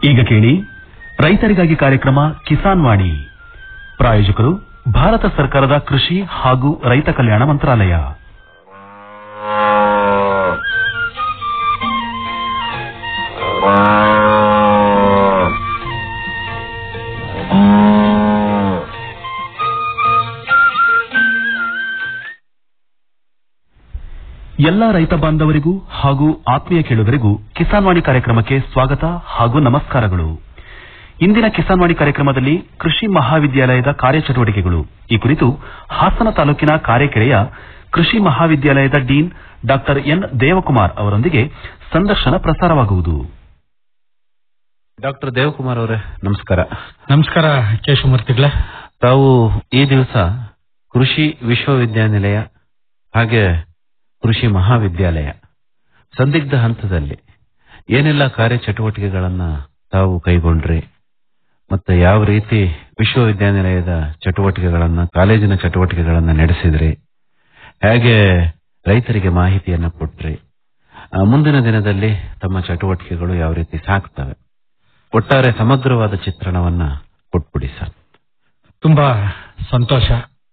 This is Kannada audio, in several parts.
ಈಗ ಕೇಳಿ ರೈತರಿಗಾಗಿ ಕಾರ್ಯಕ್ರಮ ಕಿಸಾನ್ ವಾಣಿ ಪ್ರಾಯೋಜಕರು ಭಾರತ ಸರ್ಕಾರದ ಕೃಷಿ ಹಾಗೂ ರೈತ ಕಲ್ಯಾಣ ಮಂತ್ರಾಲಯ ಎಲ್ಲ ರೈತ ಬಾಂಧವರಿಗೂ ಹಾಗೂ ಆತ್ಮೀಯ ಕೇಳುಗರಿಗೂ ಕಿಸಾನ್ ವಾಣಿ ಕಾರ್ಯಕ್ರಮಕ್ಕೆ ಸ್ವಾಗತ ಹಾಗೂ ನಮಸ್ಕಾರಗಳು ಇಂದಿನ ಕಿಸಾನ್ ವಾಣಿ ಕಾರ್ಯಕ್ರಮದಲ್ಲಿ ಕೃಷಿ ಮಹಾವಿದ್ಯಾಲಯದ ಕಾರ್ಯಚಟುವಟಿಕೆಗಳು ಈ ಕುರಿತು ಹಾಸನ ತಾಲೂಕಿನ ಕಾರೆಕೆರೆಯ ಕೃಷಿ ಮಹಾವಿದ್ಯಾಲಯದ ಡೀನ್ ಡಾಕ್ಟರ್ ಎನ್ ದೇವಕುಮಾರ್ ಅವರೊಂದಿಗೆ ಸಂದರ್ಶನ ಪ್ರಸಾರವಾಗುವುದು ಡಾಕ್ಟರ್ ದೇವಕುಮಾರ್ ಅವರೇ ನಮಸ್ಕಾರ ನಮಸ್ಕಾರ ಕೇಶವಮೂರ್ತಿಗಳೇ ತಾವು ಈ ದಿವಸ ಕೃಷಿ ವಿಶ್ವವಿದ್ಯಾನಿಲಯ ಹಾಗೆ ಕೃಷಿ ಮಹಾವಿದ್ಯಾಲಯ ಸಂದಿಗ್ಧ ಹಂತದಲ್ಲಿ ಏನೆಲ್ಲ ಕಾರ್ಯಚಟುವಟಿಕೆಗಳನ್ನ ತಾವು ಕೈಗೊಂಡ್ರಿ ಮತ್ತೆ ಯಾವ ರೀತಿ ವಿಶ್ವವಿದ್ಯಾನಿಲಯದ ಚಟುವಟಿಕೆಗಳನ್ನ ಕಾಲೇಜಿನ ಚಟುವಟಿಕೆಗಳನ್ನ ನಡೆಸಿದ್ರಿ ಹೇಗೆ ರೈತರಿಗೆ ಮಾಹಿತಿಯನ್ನ ಕೊಟ್ರಿ ಆ, ಮುಂದಿನ ದಿನದಲ್ಲಿ ತಮ್ಮ ಚಟುವಟಿಕೆಗಳು ಯಾವ ರೀತಿ ಸಾಗ್ತವೆ ಒಟ್ಟಾರೆ ಸಮಗ್ರವಾದ ಚಿತ್ರಣವನ್ನ ಕೊಟ್ಬಿಡಿ ಸರ್ ತುಂಬಾ ಸಂತೋಷ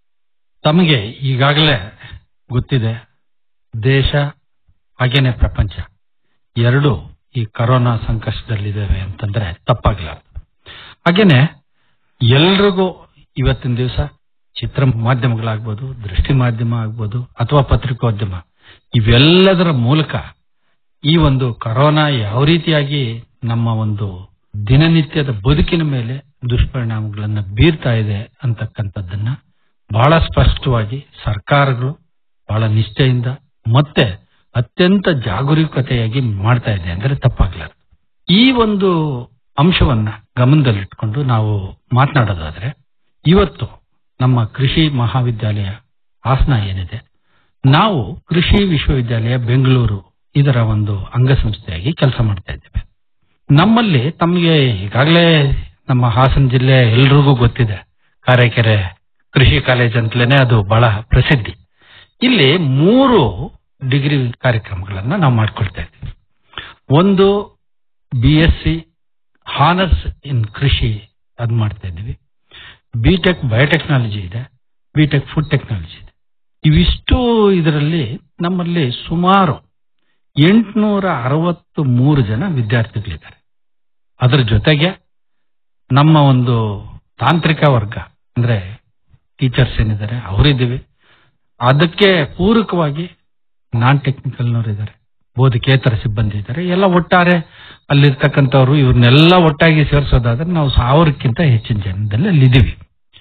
ತಮಗೆ ಈಗಾಗಲೇ ಗೊತ್ತಿದೆ ದೇಶ ಹಾಗೇನೆ ಪ್ರಪಂಚ ಎರಡು ಈ ಕರೋನಾ ಸಂಕಷ್ಟದಲ್ಲಿದ್ದೇವೆ ಅಂತಂದ್ರೆ ತಪ್ಪಾಗಲಾರದು ಹಾಗೇನೆ ಎಲ್ರಿಗೂ ಇವತ್ತಿನ ದಿವಸ ಚಿತ್ರ ಮಾಧ್ಯಮಗಳಾಗ್ಬೋದು ದೃಷ್ಟಿ ಮಾಧ್ಯಮ ಆಗ್ಬೋದು ಅಥವಾ ಪತ್ರಿಕೋದ್ಯಮ ಇವೆಲ್ಲದರ ಮೂಲಕ ಈ ಒಂದು ಕರೋನಾ ಯಾವ ರೀತಿಯಾಗಿ ನಮ್ಮ ಒಂದು ದಿನನಿತ್ಯದ ಬದುಕಿನ ಮೇಲೆ ದುಷ್ಪರಿಣಾಮಗಳನ್ನ ಬೀರ್ತಾ ಇದೆ ಅಂತಕ್ಕಂಥದ್ದನ್ನ ಬಹಳ ಸ್ಪಷ್ಟವಾಗಿ ಸರ್ಕಾರಗಳು ಬಹಳ ನಿಷ್ಠೆಯಿಂದ ಮತ್ತೆ ಅತ್ಯಂತ ಜಾಗರೂಕತೆಯಾಗಿ ಮಾಡ್ತಾ ಇದೆ ಅಂದ್ರೆ ತಪ್ಪಾಗ್ಲಾರ್ದು ಈ ಒಂದು ಅಂಶವನ್ನ ಗಮನದಲ್ಲಿಟ್ಕೊಂಡು ನಾವು ಮಾತನಾಡೋದಾದ್ರೆ ಇವತ್ತು ನಮ್ಮ ಕೃಷಿ ಮಹಾವಿದ್ಯಾಲಯ ಹಾಸನ ಏನಿದೆ ನಾವು ಕೃಷಿ ವಿಶ್ವವಿದ್ಯಾಲಯ ಬೆಂಗಳೂರು ಇದರ ಒಂದು ಅಂಗಸಂಸ್ಥೆಯಾಗಿ ಕೆಲಸ ಮಾಡ್ತಾ ಇದ್ದೇವೆ ನಮ್ಮಲ್ಲಿ ತಮಗೆ ಈಗಾಗಲೇ ನಮ್ಮ ಹಾಸನ ಜಿಲ್ಲೆ ಎಲ್ರಿಗೂ ಗೊತ್ತಿದೆ ಕಾರೆಕೆರೆ ಕೃಷಿ ಕಾಲೇಜ್ ಅಂತಲೇ ಅದು ಬಹಳ ಪ್ರಸಿದ್ಧಿ ಇಲ್ಲಿ ಮೂರು ಡಿಗ್ರಿ ಕಾರ್ಯಕ್ರಮಗಳನ್ನ ನಾವು ಮಾಡ್ಕೊಳ್ತಾ ಇದ್ದೀವಿ ಒಂದು B S C honours in ಕೃಷಿ ಅದ್ ಮಾಡ್ತಾ ಇದ್ದೀವಿ ಬಿ ಟೆಕ್ ಬಯೋಟೆಕ್ನಾಲಜಿ ಇದೆ ಬಿ ಟೆಕ್ ಫುಡ್ ಟೆಕ್ನಾಲಜಿ ಇದೆ ಇವಿಷ್ಟು ಇದರಲ್ಲಿ ನಮ್ಮಲ್ಲಿ ಸುಮಾರು ಎಂಟುನೂರ ಅರವತ್ತು ಮೂರು ಜನ ವಿದ್ಯಾರ್ಥಿಗಳಿದ್ದಾರೆ ಅದರ ಜೊತೆಗೆ ನಮ್ಮ ಒಂದು ತಾಂತ್ರಿಕ ವರ್ಗ ಅಂದ್ರೆ ಟೀಚರ್ಸ್ ಏನಿದ್ದಾರೆ ಅವರಿದ್ದೀವಿ ಅದಕ್ಕೆ ಪೂರಕವಾಗಿ ನಾನ್ ಟೆಕ್ನಿಕಲ್ನವ್ರು ಇದ್ದಾರೆ ಬೋಧಕೇತರ ಸಿಬ್ಬಂದಿ ಇದ್ದಾರೆ ಎಲ್ಲ ಒಟ್ಟಾರೆ ಅಲ್ಲಿರ್ತಕ್ಕಂಥವ್ರು ಇವ್ರನ್ನೆಲ್ಲ ಒಟ್ಟಾಗಿ ಸೇರಿಸೋದಾದ್ರೆ ನಾವು ಸಾವಿರಕ್ಕಿಂತ ಹೆಚ್ಚಿನ ಜನದಲ್ಲಿ ಅಲ್ಲಿದ್ದೀವಿ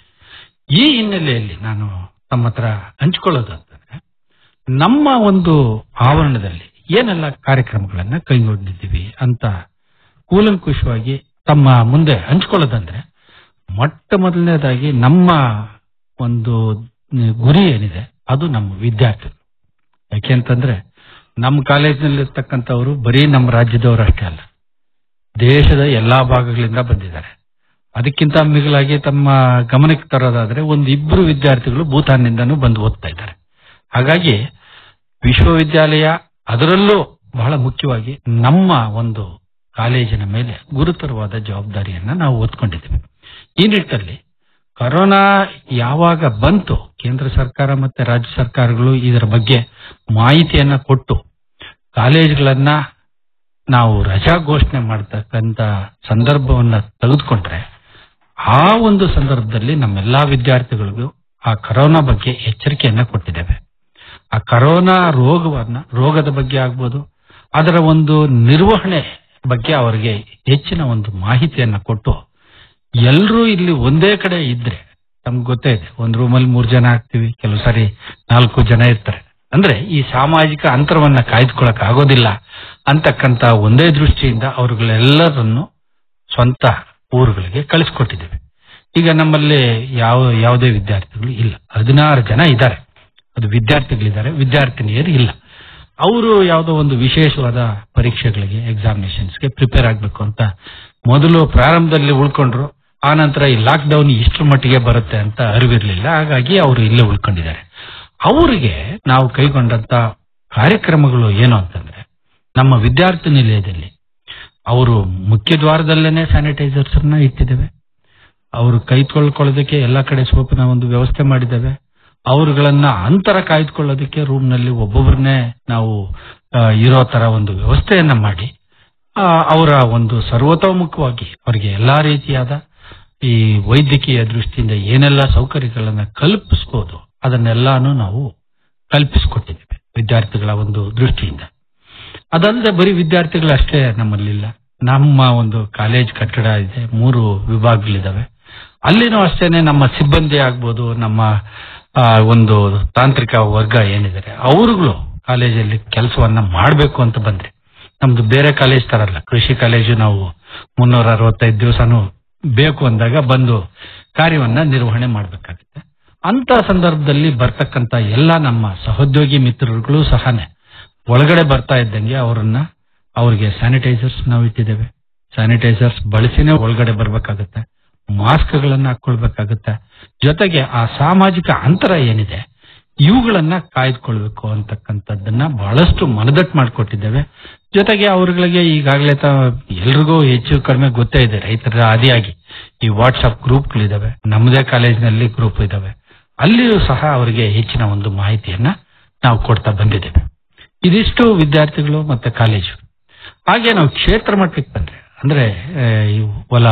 ಈ ಹಿನ್ನೆಲೆಯಲ್ಲಿ ನಾನು ತಮ್ಮ ಹತ್ರ ಹಂಚ್ಕೊಳ್ಳೋದು ಅಂತಂದ್ರೆ ನಮ್ಮ ಒಂದು ಆವರಣದಲ್ಲಿ ಏನೆಲ್ಲ ಕಾರ್ಯಕ್ರಮಗಳನ್ನ ಕೈಗೊಂಡಿದ್ದೀವಿ ಅಂತ ಕೂಲಂಕುಷವಾಗಿ ತಮ್ಮ ಮುಂದೆ ಹಂಚ್ಕೊಳ್ಳೋದಂದ್ರೆ ಮೊಟ್ಟ ಮೊದಲನೇದಾಗಿ ನಮ್ಮ ಒಂದು ಗುರಿ ಏನಿದೆ ಅದು ನಮ್ಮ ವಿದ್ಯಾರ್ಥಿಗಳು ಯಾಕೆಂತಂದ್ರೆ ನಮ್ಮ ಕಾಲೇಜಿನಲ್ಲಿ ಇರ್ತಕ್ಕಂಥವ್ರು ಬರೀ ನಮ್ಮ ರಾಜ್ಯದವರು ಅಷ್ಟೇ ಅಲ್ಲ ದೇಶದ ಎಲ್ಲಾ ಭಾಗಗಳಿಂದ ಬಂದಿದ್ದಾರೆ ಅದಕ್ಕಿಂತ ಮಿಗಿಲಾಗಿ ತಮ್ಮ ಗಮನಕ್ಕೆ ತರೋದಾದ್ರೆ ಒಂದು ಇಬ್ರು ವಿದ್ಯಾರ್ಥಿಗಳು ಭೂತಾನ್ನಿಂದನೂ ಬಂದು ಓದ್ತಾ ಇದ್ದಾರೆ ಹಾಗಾಗಿ ವಿಶ್ವವಿದ್ಯಾಲಯ ಅದರಲ್ಲೂ ಬಹಳ ಮುಖ್ಯವಾಗಿ ನಮ್ಮ ಒಂದು ಕಾಲೇಜಿನ ಮೇಲೆ ಗುರುತರವಾದ ಜವಾಬ್ದಾರಿಯನ್ನ ನಾವು ಹೊತ್ಕೊಂಡಿದ್ದೇವೆ ಈ ನಿಟ್ಟಿನಲ್ಲಿ ಕರೋನಾ ಯಾವಾಗ ಬಂತು ಕೇಂದ್ರ ಸರ್ಕಾರ ಮತ್ತೆ ರಾಜ್ಯ ಸರ್ಕಾರಗಳು ಇದರ ಬಗ್ಗೆ ಮಾಹಿತಿಯನ್ನ ಕೊಟ್ಟು ಕಾಲೇಜುಗಳನ್ನ ನಾವು ರಜಾ ಘೋಷಣೆ ಮಾಡತಕ್ಕಂತ ಸಂದರ್ಭವನ್ನ ತೆಗೆದುಕೊಂಡ್ರೆ ಆ ಒಂದು ಸಂದರ್ಭದಲ್ಲಿ ನಮ್ಮೆಲ್ಲಾ ವಿದ್ಯಾರ್ಥಿಗಳಿಗೂ ಆ ಕರೋನಾ ಬಗ್ಗೆ ಎಚ್ಚರಿಕೆಯನ್ನ ಕೊಟ್ಟಿದ್ದೇವೆ ಆ ಕರೋನಾ ರೋಗವನ್ನ ರೋಗದ ಬಗ್ಗೆ ಆಗ್ಬೋದು ಅದರ ಒಂದು ನಿರ್ವಹಣೆ ಬಗ್ಗೆ ಅವರಿಗೆ ಹೆಚ್ಚಿನ ಒಂದು ಮಾಹಿತಿಯನ್ನ ಕೊಟ್ಟು ಎಲ್ಲರೂ ಇಲ್ಲಿ ಒಂದೇ ಕಡೆ ಇದ್ರೆ ನಮ್ಗೆ ಗೊತ್ತೇ ಇದೆ ಒಂದ್ ರೂಮಲ್ಲಿ ಮೂರ್ ಜನ ಆಗ್ತೀವಿ ಕೆಲವು ಸಾರಿ ನಾಲ್ಕು ಜನ ಇರ್ತಾರೆ ಅಂದ್ರೆ ಈ ಸಾಮಾಜಿಕ ಅಂತರವನ್ನ ಕಾಯ್ದುಕೊಳ್ಳಕ್ ಆಗೋದಿಲ್ಲ ಅಂತಕ್ಕಂತ ಒಂದೇ ದೃಷ್ಟಿಯಿಂದ ಅವರುಗಳೆಲ್ಲರನ್ನು ಸ್ವಂತ ಊರುಗಳಿಗೆ ಕಳಿಸ್ಕೊಟ್ಟಿದ್ದೇವೆ ಈಗ ನಮ್ಮಲ್ಲಿ ಯಾವ ಯಾವುದೇ ವಿದ್ಯಾರ್ಥಿಗಳು ಇಲ್ಲ ಹದಿನಾರು ಜನ ಇದ್ದಾರೆ ಅದು ವಿದ್ಯಾರ್ಥಿಗಳಿದ್ದಾರೆ ವಿದ್ಯಾರ್ಥಿನಿಯರು ಇಲ್ಲ ಅವರು ಯಾವುದೋ ಒಂದು ವಿಶೇಷವಾದ ಪರೀಕ್ಷೆಗಳಿಗೆ ಎಕ್ಸಾಮಿನೇಷನ್ಸ್ಗೆ ಪ್ರಿಪೇರ್ ಆಗಬೇಕು ಅಂತ ಮೊದಲು ಪ್ರಾರಂಭದಲ್ಲಿ ಉಳ್ಕೊಂಡ್ರು ಆ ನಂತರ ಈ ಲಾಕ್ ಡೌನ್ ಇಷ್ಟರ ಮಟ್ಟಿಗೆ ಬರುತ್ತೆ ಅಂತ ಅರಿವಿರ್ಲಿಲ್ಲ ಹಾಗಾಗಿ ಅವರು ಇಲ್ಲೇ ಉಳ್ಕೊಂಡಿದ್ದಾರೆ ಅವರಿಗೆ ನಾವು ಕೈಗೊಂಡಂತ ಕಾರ್ಯಕ್ರಮಗಳು ಏನು ಅಂತಂದ್ರೆ ನಮ್ಮ ವಿದ್ಯಾರ್ಥಿ ನಿಲಯದಲ್ಲಿ ಅವರು ಮುಖ್ಯ ದ್ವಾರದಲ್ಲೇನೆ ಸ್ಯಾನಿಟೈಸರ್ಸ್ ಅನ್ನ ಇಟ್ಟಿದ್ದೇವೆ ಅವರು ಕೈ ತೊಳ್ಕೊಳ್ಳೋದಕ್ಕೆ ಎಲ್ಲ ಕಡೆ ಸೋಪಿನ ಒಂದು ವ್ಯವಸ್ಥೆ ಮಾಡಿದ್ದೇವೆ ಅವರುಗಳನ್ನ ಅಂತರ ಕಾಯ್ದುಕೊಳ್ಳೋದಕ್ಕೆ ರೂಮ್ ನಲ್ಲಿ ಒಬ್ಬೊಬ್ಬರನ್ನೇ ನಾವು ಆ, ಇರೋ ತರ ಒಂದು ವ್ಯವಸ್ಥೆಯನ್ನ ಮಾಡಿ ಆ, ಅವರ ಒಂದು ಸರ್ವತೋಮುಖವಾಗಿ ಅವರಿಗೆ ಎಲ್ಲಾ ರೀತಿಯಾದ ಈ ವೈದ್ಯಕೀಯ ದೃಷ್ಟಿಯಿಂದ ಏನೆಲ್ಲ ಸೌಕರ್ಯಗಳನ್ನ ಕಲ್ಪಿಸಬಹುದು ಅದನ್ನೆಲ್ಲಾನು ನಾವು ಕಲ್ಪಿಸಿಕೊಟ್ಟಿದ್ದೇವೆ ವಿದ್ಯಾರ್ಥಿಗಳ ಒಂದು ದೃಷ್ಟಿಯಿಂದ ಅದಲ್ಲದೆ ಬರೀ ವಿದ್ಯಾರ್ಥಿಗಳಷ್ಟೇ ನಮ್ಮಲ್ಲಿಲ್ಲ ನಮ್ಮ ಒಂದು ಕಾಲೇಜ್ ಕಟ್ಟಡ ಇದೆ ಮೂರು ವಿಭಾಗಗಳಿದಾವೆ ಅಲ್ಲಿನೂ ಅಷ್ಟೇನೆ ನಮ್ಮ ಸಿಬ್ಬಂದಿ ಆಗ್ಬೋದು ನಮ್ಮ ಆ, ಒಂದು ತಾಂತ್ರಿಕ ವರ್ಗ ಏನಿದ್ದಾರೆ ಅವರುಗಳು ಕಾಲೇಜಲ್ಲಿ ಕೆಲಸವನ್ನ ಮಾಡಬೇಕು ಅಂತ ಬಂದ್ರೆ ನಮ್ದು ಬೇರೆ ಕಾಲೇಜ್ ತರ ಅಲ್ಲ ಕೃಷಿ ಕಾಲೇಜು ನಾವು ಮುನ್ನೂರ ಅರವತ್ತೈದು ದಿವಸನೂ ಬೇಕು ಅಂದಾಗ ಬಂದು ಕಾರ್ಯವನ್ನ ನಿರ್ವಹಣೆ ಮಾಡಬೇಕಾಗುತ್ತೆ ಅಂತ ಸಂದರ್ಭದಲ್ಲಿ ಬರ್ತಕ್ಕಂತ ಎಲ್ಲ ನಮ್ಮ ಸಹೋದ್ಯೋಗಿ ಮಿತ್ರರುಗಳು ಸಹನೆ ಒಳಗಡೆ ಬರ್ತಾ ಇದ್ದಂಗೆ ಅವರನ್ನ ಅವ್ರಿಗೆ ಸ್ಯಾನಿಟೈಸರ್ಸ್ ನಾವು ಇಟ್ಟಿದ್ದೇವೆ ಸ್ಯಾನಿಟೈಸರ್ಸ್ ಬಳಸಿನೇ ಒಳಗಡೆ ಬರ್ಬೇಕಾಗುತ್ತೆ ಮಾಸ್ಕ್ ಗಳನ್ನ ಹಾಕೊಳ್ಬೇಕಾಗುತ್ತೆ ಜೊತೆಗೆ ಆ ಸಾಮಾಜಿಕ ಅಂತರ ಏನಿದೆ ಇವುಗಳನ್ನ ಕಾಯ್ದುಕೊಳ್ಬೇಕು ಅಂತಕ್ಕಂಥದ್ದನ್ನ ಬಹಳಷ್ಟು ಮನದಟ್ಟು ಮಾಡಿಕೊಟ್ಟಿದ್ದೇವೆ ಜೊತೆಗೆ ಅವರುಗಳಿಗೆ ಈಗಾಗಲೇ ಎಲ್ರಿಗೂ ಹೆಚ್ಚು ಕಡಿಮೆ ಗೊತ್ತೇ ಇದೆ ರೈತರ ಆದಿಯಾಗಿ ಈ ವಾಟ್ಸ್ಆಪ್ ಗ್ರೂಪ್ಗಳಿದಾವೆ ನಮ್ಮದೇ ಕಾಲೇಜಿನಲ್ಲಿ ಗ್ರೂಪ್ ಇದಾವೆ ಅಲ್ಲಿಯೂ ಸಹ ಅವರಿಗೆ ಹೆಚ್ಚಿನ ಒಂದು ಮಾಹಿತಿಯನ್ನ ನಾವು ಕೊಡ್ತಾ ಬಂದಿದ್ದೇವೆ ಇದಿಷ್ಟು ವಿದ್ಯಾರ್ಥಿಗಳು ಮತ್ತೆ ಕಾಲೇಜು ಹಾಗೆ ನಾವು ಕ್ಷೇತ್ರ ಮಟ್ಟಕ್ಕೆ ಬಂದ್ರೆ ಅಂದ್ರೆ ಆ, ಈ ಹೊಲ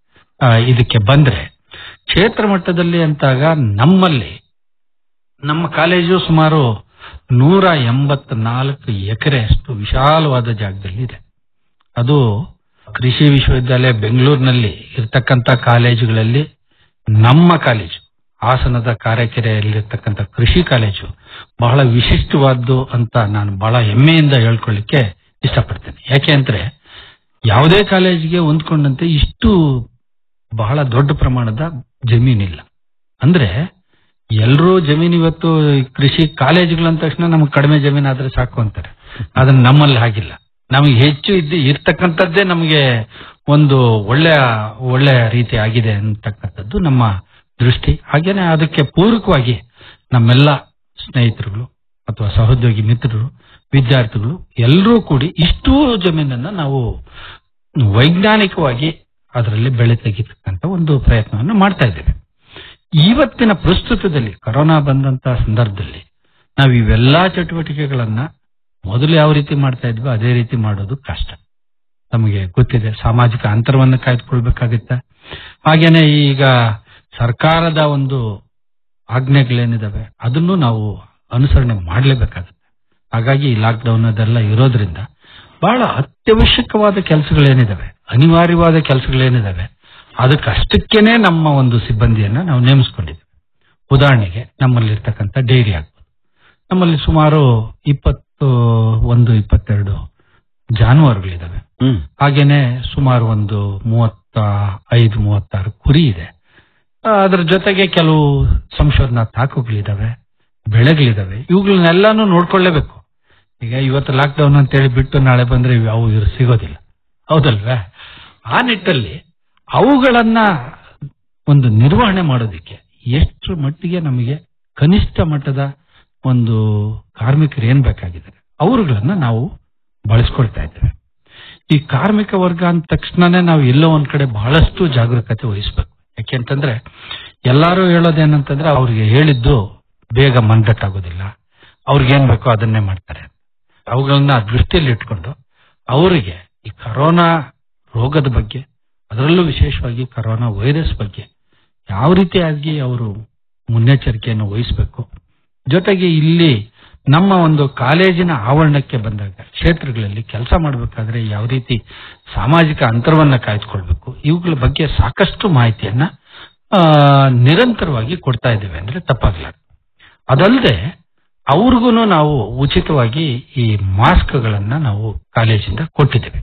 ಆ, ಇದಕ್ಕೆ ಬಂದ್ರೆ ಕ್ಷೇತ್ರ ಮಟ್ಟದಲ್ಲಿ ಅಂತಾಗ ನಮ್ಮಲ್ಲಿ ನಮ್ಮ ಕಾಲೇಜು ಸುಮಾರು ನೂರ ಎಂಬತ್ನಾಲ್ಕು ಎಕರೆ ಅಷ್ಟು ವಿಶಾಲವಾದ ಜಾಗದಲ್ಲಿ ಇದೆ ಅದು ಕೃಷಿ ವಿಶ್ವವಿದ್ಯಾಲಯ ಬೆಂಗಳೂರಿನಲ್ಲಿ ಇರ್ತಕ್ಕಂಥ ಕಾಲೇಜುಗಳಲ್ಲಿ ನಮ್ಮ ಕಾಲೇಜು ಹಾಸನದ ಕಾರೆಕೆರೆಯಲ್ಲಿರ್ತಕ್ಕಂಥ ಕೃಷಿ ಕಾಲೇಜು ಬಹಳ ವಿಶಿಷ್ಟವಾದ್ದು ಅಂತ ನಾನು ಬಹಳ ಹೆಮ್ಮೆಯಿಂದ ಹೇಳ್ಕೊಳ್ಳಿಕ್ಕೆ ಇಷ್ಟಪಡ್ತೇನೆ ಯಾಕೆ ಅಂದ್ರೆ ಯಾವುದೇ ಕಾಲೇಜಿಗೆ ಹೊಂದ್ಕೊಂಡಂತೆ ಇಷ್ಟು ಬಹಳ ದೊಡ್ಡ ಪ್ರಮಾಣದ ಜಮೀನಿಲ್ಲ ಅಂದ್ರೆ ಎಲ್ಲರೂ ಜಮೀನು ಇವತ್ತು ಈ ಕೃಷಿ ಕಾಲೇಜುಗಳಂದ ತಕ್ಷಣ ನಮ್ಗೆ ಕಡಿಮೆ ಜಮೀನು ಆದ್ರೆ ಸಾಕು ಅಂತಾರೆ ಅದನ್ನ ನಮ್ಮಲ್ಲಿ ಹಾಗಿಲ್ಲ ನಮಗೆ ಹೆಚ್ಚು ಇದ್ದು ಇರ್ತಕ್ಕಂಥದ್ದೇ ನಮಗೆ ಒಂದು ಒಳ್ಳೆಯ ಒಳ್ಳೆಯ ರೀತಿ ಆಗಿದೆ ಅಂತಕ್ಕಂಥದ್ದು ನಮ್ಮ ದೃಷ್ಟಿ ಹಾಗೇನೆ ಅದಕ್ಕೆ ಪೂರಕವಾಗಿ ನಮ್ಮೆಲ್ಲ ಸ್ನೇಹಿತರುಗಳು ಅಥವಾ ಸಹೋದ್ಯೋಗಿ ಮಿತ್ರರು ವಿದ್ಯಾರ್ಥಿಗಳು ಎಲ್ಲರೂ ಕೂಡಿ ಇಷ್ಟೂ ಜಮೀನನ್ನ ನಾವು ವೈಜ್ಞಾನಿಕವಾಗಿ ಅದರಲ್ಲಿ ಬೆಳೆ ತೆಗಿತಕ್ಕಂಥ ಒಂದು ಪ್ರಯತ್ನವನ್ನು ಮಾಡ್ತಾ ಇದ್ದೇವೆ ಇವತ್ತಿನ ಪ್ರಸ್ತುತದಲ್ಲಿ ಕೊರೋನಾ ಬಂದಂತ ಸಂದರ್ಭದಲ್ಲಿ ನಾವು ಇವೆಲ್ಲಾ ಚಟುವಟಿಕೆಗಳನ್ನ ಮೊದಲು ಯಾವ ರೀತಿ ಮಾಡ್ತಾ ಇದ್ವಿ ಅದೇ ರೀತಿ ಮಾಡೋದು ಕಷ್ಟ ನಮಗೆ ಗೊತ್ತಿದೆ ಸಾಮಾಜಿಕ ಅಂತರವನ್ನು ಕಾಯ್ದುಕೊಳ್ಬೇಕಾಗುತ್ತೆ ಹಾಗೇನೆ ಈಗ ಸರ್ಕಾರದ ಒಂದು ಆಜ್ಞೆಗಳೇನಿದಾವೆ ಅದನ್ನು ನಾವು ಅನುಸರಣೆ ಮಾಡಲೇಬೇಕಾಗುತ್ತೆ ಹಾಗಾಗಿ ಈ ಲಾಕ್ಡೌನ್ ಅದೆಲ್ಲ ಇರೋದ್ರಿಂದ ಬಹಳ ಅತ್ಯವಶ್ಯಕವಾದ ಕೆಲಸಗಳೇನಿದಾವೆ ಅನಿವಾರ್ಯವಾದ ಕೆಲಸಗಳೇನಿದಾವೆ ಅದಕ್ಕಷ್ಟಕ್ಕೇನೆ ನಮ್ಮ ಒಂದು ಸಿಬ್ಬಂದಿಯನ್ನ ನಾವು ನೇಮಿಸ್ಕೊಂಡಿದ್ದೇವೆ ಉದಾಹರಣೆಗೆ ನಮ್ಮಲ್ಲಿರ್ತಕ್ಕಂಥ ಡೈರಿ ಆಗ್ಬೋದು ನಮ್ಮಲ್ಲಿ ಸುಮಾರು ಇಪ್ಪತ್ತು ಒಂದು ಇಪ್ಪತ್ತೆರಡು ಜಾನುವಾರುಗಳಿದಾವೆ ಹ್ಮ್ ಹಾಗೇನೆ ಸುಮಾರು ಒಂದು ಮೂವತ್ತ ಐದು ಮೂವತ್ತಾರು ಕುರಿ ಇದೆ ಆ, ಅದರ ಜೊತೆಗೆ ಕೆಲವು ಸಂಶೋಧನಾ ತಾಕುಗಳಿದಾವೆ ಬೆಳೆಗಳಿದಾವೆ ಇವುಗಳನ್ನೆಲ್ಲಾನು ನೋಡ್ಕೊಳ್ಳೇಬೇಕು ಈಗ ಇವತ್ತು ಲಾಕ್ಡೌನ್ ಅಂತೇಳಿ ಬಿಟ್ಟು ನಾಳೆ ಬಂದ್ರೆ ಇವು ಅವು ಇವ್ರು ಸಿಗೋದಿಲ್ಲ ಹೌದಲ್ವೇ ಆ ನಿಟ್ಟಲ್ಲಿ ಅವುಗಳನ್ನ ಒಂದು ನಿರ್ವಹಣೆ ಮಾಡೋದಿಕ್ಕೆ ಎಷ್ಟು ಮಟ್ಟಿಗೆ ನಮಗೆ ಕನಿಷ್ಠ ಮಟ್ಟದ ಒಂದು ಕಾರ್ಮಿಕರು ಏನ್ ಬೇಕಾಗಿದ್ದಾರೆ ಅವರುಗಳನ್ನ ನಾವು ಬಳಸ್ಕೊಳ್ತಾ ಇದ್ದೇವೆ ಈ ಕಾರ್ಮಿಕ ವರ್ಗ ಅಂದ ತಕ್ಷಣನೇ ನಾವು ಎಲ್ಲೋ ಒಂದ್ ಕಡೆ ಬಹಳಷ್ಟು ಜಾಗರೂಕತೆ ವಹಿಸ್ಬೇಕು ಯಾಕೆಂತಂದ್ರೆ ಎಲ್ಲಾರು ಹೇಳೋದೇನಂತಂದ್ರೆ ಅವ್ರಿಗೆ ಹೇಳಿದ್ದು ಬೇಗ ಮನ್ಗಟ್ಟಾಗೋದಿಲ್ಲ ಅವ್ರಿಗೆ ಏನ್ ಬೇಕೋ ಅದನ್ನೇ ಮಾಡ್ತಾರೆ ಅವುಗಳನ್ನ ದೃಷ್ಟಿಯಲ್ಲಿ ಇಟ್ಕೊಂಡು ಅವರಿಗೆ ಈ ಕರೋನಾ ರೋಗದ ಬಗ್ಗೆ ಅದರಲ್ಲೂ ವಿಶೇಷವಾಗಿ ಕರೋನಾ ವೈರಸ್ ಬಗ್ಗೆ ಯಾವ ರೀತಿಯಾಗಿ ಅವರು ಮುನ್ನೆಚ್ಚರಿಕೆಯನ್ನು ವಹಿಸಬೇಕು ಜೊತೆಗೆ ಇಲ್ಲಿ ನಮ್ಮ ಒಂದು ಕಾಲೇಜಿನ ಆವರಣಕ್ಕೆ ಬಂದಾಗ ಕ್ಷೇತ್ರಗಳಲ್ಲಿ ಕೆಲಸ ಮಾಡಬೇಕಾದ್ರೆ ಯಾವ ರೀತಿ ಸಾಮಾಜಿಕ ಅಂತರವನ್ನ ಕಾಯ್ದುಕೊಳ್ಬೇಕು ಇವುಗಳ ಬಗ್ಗೆ ಸಾಕಷ್ಟು ಮಾಹಿತಿಯನ್ನ ಆ, ನಿರಂತರವಾಗಿ ಕೊಡ್ತಾ ಇದ್ದೇವೆ ಅಂದ್ರೆ ತಪ್ಪಾಗಲಾರದು ಅದಲ್ಲದೆ ಅವ್ರಿಗೂ ನಾವು ಉಚಿತವಾಗಿ ಈ ಮಾಸ್ಕ್ಗಳನ್ನ ನಾವು ಕಾಲೇಜಿಂದ ಕೊಟ್ಟಿದ್ದೇವೆ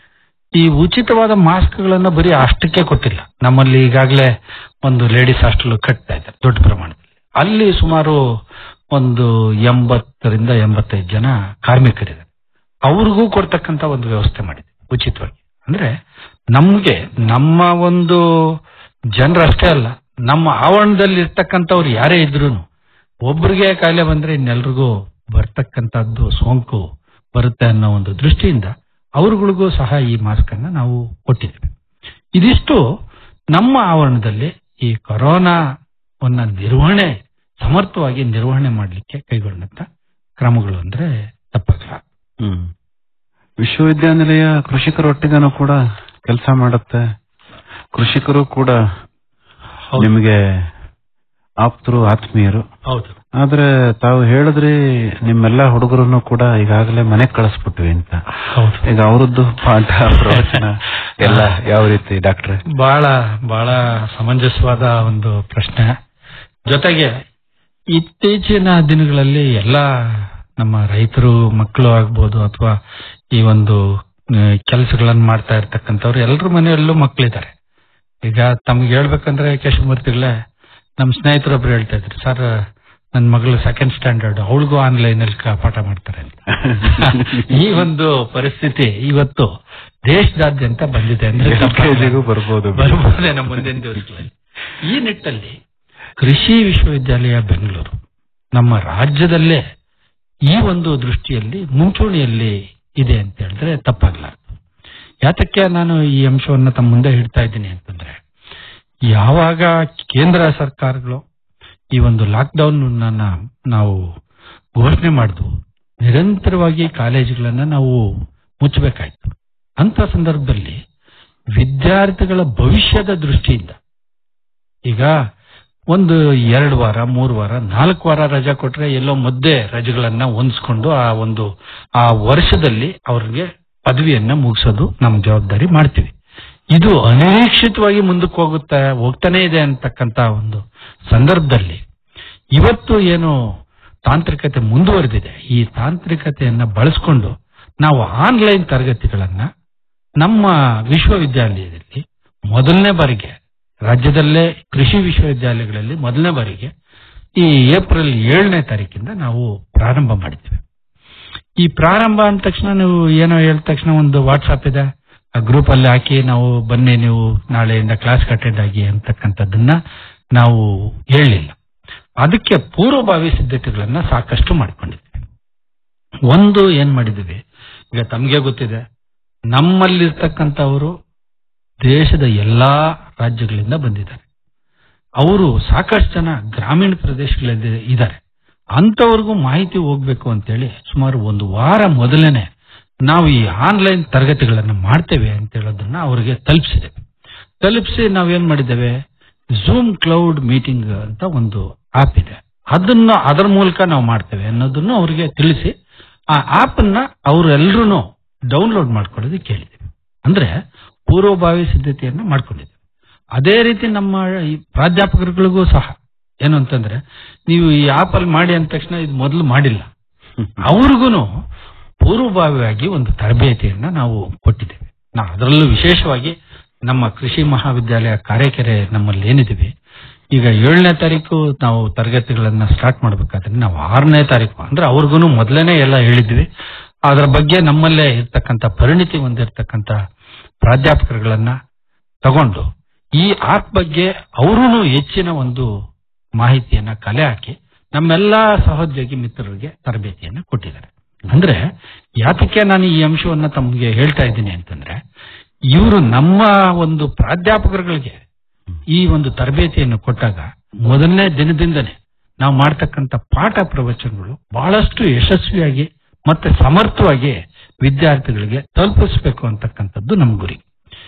ಈ ಉಚಿತವಾದ ಮಾಸ್ಕ್ಗಳನ್ನ ಬರೀ ಅಷ್ಟಕ್ಕೆ ಕೊಟ್ಟಿಲ್ಲ ನಮ್ಮಲ್ಲಿ ಈಗಾಗಲೇ ಒಂದು ಲೇಡೀಸ್ ಹಾಸ್ಟೆಲ್ ಕಟ್ತಾ ಇದ್ದಾರೆ ದೊಡ್ಡ ಪ್ರಮಾಣದಲ್ಲಿ ಅಲ್ಲಿ ಸುಮಾರು ಒಂದು ಎಂಬತ್ತರಿಂದ ಎಂಬತ್ತೈದು ಜನ ಕಾರ್ಮಿಕರಿದ್ದಾರೆ ಅವ್ರಿಗೂ ಕೊಡ್ತಕ್ಕಂತ ಒಂದು ವ್ಯವಸ್ಥೆ ಮಾಡಿದೆ ಉಚಿತವಾಗಿ ಅಂದ್ರೆ ನಮ್ಗೆ ನಮ್ಮ ಒಂದು ಜನರಷ್ಟೇ ಅಲ್ಲ ನಮ್ಮ ಆವರಣದಲ್ಲಿ ಇರ್ತಕ್ಕಂಥವ್ರು ಯಾರೇ ಇದ್ರು ಒಬ್ರಿಗೆ ಕಾಯಿಲೆ ಬಂದ್ರೆ ಇನ್ನೆಲ್ರಿಗೂ ಬರ್ತಕ್ಕಂಥದ್ದು ಸೋಂಕು ಬರುತ್ತೆ ಅನ್ನೋ ಒಂದು ದೃಷ್ಟಿಯಿಂದ ಅವರುಗಳಿಗೂ ಸಹ ಈ ಮಾಸ್ಕ್ ಅನ್ನ ನಾವು ಕೊಟ್ಟಿದ್ದೇವೆ ಇದಿಷ್ಟು ನಮ್ಮ ಆವರಣದಲ್ಲಿ ಈ ಕೊರೋನಾವನ್ನ ನಿರ್ವಹಣೆ ಸಮರ್ಥವಾಗಿ ನಿರ್ವಹಣೆ ಮಾಡಲಿಕ್ಕೆ ಕೈಗೊಂಡಂತ ಕ್ರಮಗಳು ಅಂದ್ರೆ ತಪ್ಪಾಗಲ್ಲ ಹ್ಮ್ ವಿಶ್ವವಿದ್ಯಾನಿಲಯ ಕೃಷಿಕರೊಟ್ಟಿಗನು ಕೂಡ ಕೆಲಸ ಮಾಡುತ್ತೆ ಕೃಷಿಕರು ಕೂಡ ಹೌದು. ನಿಮಗೆ ಆಪ್ತರು ಆತ್ಮೀಯರು ಹೌದು ಆದ್ರೆ ತಾವು ಹೇಳಿದ್ರಿ ನಿಮ್ಮೆಲ್ಲ ಹುಡುಗರನ್ನು ಕೂಡ ಈಗಾಗಲೇ ಮನೆಗ್ ಕಳಿಸ್ಬಿಟ್ವಿ ಅಂತ ಹೌದು ಈಗ ಅವರದ್ದು ಪಾಠ ಪ್ರವಚನ ಎಲ್ಲ ಯಾವ ರೀತಿ ಡಾಕ್ಟ್ರೆ ಬಹಳ ಬಹಳ ಸಮಂಜಸವಾದ ಒಂದು ಪ್ರಶ್ನೆ ಜೊತೆಗೆ ಇತ್ತೀಚಿನ ದಿನಗಳಲ್ಲಿ ಎಲ್ಲ ನಮ್ಮ ರೈತರು ಮಕ್ಕಳು ಆಗ್ಬೋದು ಅಥವಾ ಈ ಒಂದು ಕೆಲಸಗಳನ್ನು ಮಾಡ್ತಾ ಇರ್ತಕ್ಕಂಥವ್ರು ಎಲ್ಲರ ಮನೆಯಲ್ಲೂ ಮಕ್ಕಳಿದ್ದಾರೆ ಈಗ ತಮ್ಗೆ ಹೇಳ್ಬೇಕಂದ್ರೆ ಕೇಶವಮೂರ್ತಿಗಳೇ ನಮ್ಮ ಸ್ನೇಹಿತರೊಬ್ರು ಹೇಳ್ತಾ ಇದ್ರು ಸರ್ ನನ್ನ ಮಗಳು ಸೆಕೆಂಡ್ ಸ್ಟ್ಯಾಂಡರ್ಡ್ ಅವಳಿಗೂ ಆನ್ಲೈನ್ ಅಲ್ಲಿ ಕ- ಪಾಠ ಮಾಡ್ತಾರೆ ಅಂತ ಈ ಒಂದು ಪರಿಸ್ಥಿತಿ ಇವತ್ತು ದೇಶದಾದ್ಯಂತ ಬಂದಿದೆ ಅಂದ್ರೆ LKG-ಗೂ ಬರ್ಬೋದು. ಬರ್ಬೋದೇನೋ ಮುಂದಿನ ದಿವಸಗಳಲ್ಲಿ ಈ ನಿಟ್ಟಲ್ಲಿ ಕೃಷಿ ವಿಶ್ವವಿದ್ಯಾಲಯ ಬೆಂಗಳೂರು ನಮ್ಮ ರಾಜ್ಯದಲ್ಲೇ ಈ ಒಂದು ದೃಷ್ಟಿಯಲ್ಲಿ ಮುಂಚೂಣಿಯಲ್ಲಿ ಇದೆ ಅಂತ ಹೇಳಿದ್ರೆ ತಪ್ಪಾಗಲಾರದು ಯಾತಕ್ಕೆ ನಾನು ಈ ಅಂಶವನ್ನು ತಮ್ಮ ಮುಂದೆ ಇಡ್ತಾ ಇದ್ದೀನಿ ಅಂತಂದ್ರೆ ಯಾವಾಗ ಕೇಂದ್ರ ಸರ್ಕಾರಗಳು ಈ ಒಂದು ಲಾಕ್ಡೌನ್ ನಾವು ಘೋಷಣೆ ಮಾಡಿದ್ವು ನಿರಂತರವಾಗಿ ಕಾಲೇಜುಗಳನ್ನ ನಾವು ಮುಚ್ಚಬೇಕಾಯ್ತು ಅಂತ ಸಂದರ್ಭದಲ್ಲಿ ವಿದ್ಯಾರ್ಥಿಗಳ ಭವಿಷ್ಯದ ದೃಷ್ಟಿಯಿಂದ ಈಗ ಒಂದು ಎರಡು ವಾರ ಮೂರು ವಾರ ನಾಲ್ಕು ವಾರ ರಜಾ ಕೊಟ್ರೆ ಎಲ್ಲೋ ಮಧ್ಯೆ ರಜೆಗಳನ್ನ ಹೊಂದಿಸ್ಕೊಂಡು ಆ ಒಂದು ಆ ವರ್ಷದಲ್ಲಿ ಅವ್ರಿಗೆ ಪದವಿಯನ್ನ ಮುಗಿಸೋದು ನಮ್ಮ ಜವಾಬ್ದಾರಿ ಮಾಡ್ತೀವಿ ಇದು ಅನಿರೀಕ್ಷಿತವಾಗಿ ಮುಂದಕ್ಕೆ ಹೋಗುತ್ತಾ ಹೋಗ್ತಾನೆ ಇದೆ ಅಂತಕ್ಕಂತ ಒಂದು ಸಂದರ್ಭದಲ್ಲಿ ಇವತ್ತು ಏನು ತಾಂತ್ರಿಕತೆ ಮುಂದುವರೆದಿದೆ ಈ ತಾಂತ್ರಿಕತೆಯನ್ನ ಬಳಸ್ಕೊಂಡು ನಾವು ಆನ್ಲೈನ್ ತರಗತಿಗಳನ್ನ ನಮ್ಮ ವಿಶ್ವವಿದ್ಯಾಲಯದಲ್ಲಿ ಮೊದಲನೇ ಬಾರಿಗೆ ರಾಜ್ಯದಲ್ಲೇ ಕೃಷಿ ವಿಶ್ವವಿದ್ಯಾಲಯಗಳಲ್ಲಿ ಮೊದಲನೇ ಬಾರಿಗೆ ಈ ಏಪ್ರಿಲ್ ಏಳನೇ ತಾರೀಕಿಂದ ನಾವು ಪ್ರಾರಂಭ ಮಾಡಿದ್ವಿ ಈ ಪ್ರಾರಂಭ ಅಂದ ತಕ್ಷಣ ನೀವು ಏನೋ ಹೇಳಿದ ತಕ್ಷಣ ಒಂದು ವಾಟ್ಸಾಪ್ ಇದೆ ಆ ಗ್ರೂಪ್ ಅಲ್ಲಿ ಹಾಕಿ ನಾವು ಬನ್ನಿ ನೀವು ನಾಳೆಯಿಂದ ಕ್ಲಾಸ್ ಅಟೆಂಡ್ ಆಗಿ ಅಂತಕ್ಕಂಥದ್ದನ್ನ ನಾವು ಹೇಳಲಿಲ್ಲ ಅದಕ್ಕೆ ಪೂರ್ವಭಾವಿ ಸಿದ್ಧತೆಗಳನ್ನ ಸಾಕಷ್ಟು ಮಾಡ್ಕೊಂಡಿದ್ವಿ ಒಂದು ಏನ್ ಮಾಡಿದ್ವಿ ಈಗ ತಮಗೆ ಗೊತ್ತಿದೆ ನಮ್ಮಲ್ಲಿರ್ತಕ್ಕಂಥವರು ದೇಶದ ಎಲ್ಲಾ ರಾಜ್ಯಗಳಿಂದ ಬಂದಿದ್ದಾರೆ ಅವರು ಸಾಕಷ್ಟು ಜನ ಗ್ರಾಮೀಣ ಪ್ರದೇಶಗಳಲ್ಲಿ ಇದ್ದಾರೆ ಅಂತವ್ರಿಗೂ ಮಾಹಿತಿ ಹೋಗ್ಬೇಕು ಅಂತೇಳಿ ಸುಮಾರು ಒಂದು ವಾರ ಮೊದಲೇನೆ ನಾವು ಈ ಆನ್ಲೈನ್ ತರಗತಿಗಳನ್ನು ಮಾಡ್ತೇವೆ ಅಂತ ಹೇಳೋದನ್ನ ಅವರಿಗೆ ತಲುಪಿಸಿದೆ ತಲುಪಿಸಿ ನಾವೇನ್ ಮಾಡಿದ್ದೇವೆ ಝೂಮ್ ಕ್ಲೌಡ್ ಮೀಟಿಂಗ್ ಅಂತ ಒಂದು ಆಪ್ ಇದೆ ಅದನ್ನ ಅದರ ಮೂಲಕ ನಾವು ಮಾಡ್ತೇವೆ ಅನ್ನೋದನ್ನು ಅವರಿಗೆ ತಿಳಿಸಿ ಆ ಆಪ್ ಅನ್ನ ಅವರೆಲ್ಲರೂ ಡೌನ್ಲೋಡ್ ಮಾಡ್ಕೊಳ್ಳೋದಕ್ಕೆ ಕೇಳಿದ್ದೀವಿ ಅಂದ್ರೆ ಪೂರ್ವಭಾವಿ ಸಿದ್ಧತೆಯನ್ನ ಮಾಡ್ಕೊಂಡಿದ್ದೇವೆ ಅದೇ ರೀತಿ ನಮ್ಮ ಈ ಪ್ರಾಧ್ಯಾಪಕರುಗಳಿಗೂ ಸಹ ಏನು ಅಂತಂದ್ರೆ ನೀವು ಈ ಆಪ್ ಅಲ್ಲಿ ಮಾಡಿ ಅಂದ ತಕ್ಷಣ ಇದು ಮೊದಲು ಮಾಡಿಲ್ಲ ಅವ್ರಿಗೂ ಪೂರ್ವಭಾವಿಯಾಗಿ ಒಂದು ತರಬೇತಿಯನ್ನ ನಾವು ಕೊಟ್ಟಿದ್ದೇವೆ ನಾ ಅದರಲ್ಲೂ ವಿಶೇಷವಾಗಿ ನಮ್ಮ ಕೃಷಿ ಮಹಾವಿದ್ಯಾಲಯ ಕಾರ್ಯಕೆರೆ ನಮ್ಮಲ್ಲಿ ಏನಿದ್ದೀವಿ ಈಗ ಏಳನೇ ತಾರೀಕು ನಾವು ತರಗತಿಗಳನ್ನ ಸ್ಟಾರ್ಟ್ ಮಾಡ್ಬೇಕಾದ್ರೆ ನಾವು ಆರನೇ ತಾರೀಕು ಅಂದ್ರೆ ಅವ್ರಿಗೂ ಮೊದಲನೇ ಎಲ್ಲ ಹೇಳಿದ್ವಿ ಅದರ ಬಗ್ಗೆ ನಮ್ಮಲ್ಲೇ ಇರ್ತಕ್ಕಂಥ ಪರಿಣಿತಿ ಹೊಂದಿರತಕ್ಕಂಥ ಪ್ರಾಧ್ಯಾಪಕರುಗಳನ್ನ ತಗೊಂಡು ಈ ಆಪ್ ಬಗ್ಗೆ ಅವರೂ ಹೆಚ್ಚಿನ ಒಂದು ಮಾಹಿತಿಯನ್ನ ಕಲೆ ಹಾಕಿ ನಮ್ಮೆಲ್ಲಾ ಸಹೋದ್ಯೋಗಿ ಮಿತ್ರರಿಗೆ ತರಬೇತಿಯನ್ನ ಕೊಟ್ಟಿದ್ದಾರೆ ಅಂದ್ರೆ ಯಾತಕ್ಕೆ ನಾನು ಈ ಅಂಶವನ್ನ ತಮಗೆ ಹೇಳ್ತಾ ಇದ್ದೀನಿ ಅಂತಂದ್ರೆ ಇವರು ನಮ್ಮ ಒಂದು ಪ್ರಾಧ್ಯಾಪಕರುಗಳಿಗೆ ಈ ಒಂದು ತರಬೇತಿಯನ್ನು ಕೊಟ್ಟಾಗ ಮೊದಲನೇ ದಿನದಿಂದನೇ ನಾವು ಮಾಡ್ತಕ್ಕಂಥ ಪಾಠ ಪ್ರವಚನಗಳು ಬಹಳಷ್ಟು ಯಶಸ್ವಿಯಾಗಿ ಮತ್ತೆ ಸಮರ್ಥವಾಗಿ ವಿದ್ಯಾರ್ಥಿಗಳಿಗೆ ತಲುಪಿಸಬೇಕು ಅಂತಕ್ಕಂಥದ್ದು ನಮ್ಮ ಗುರಿ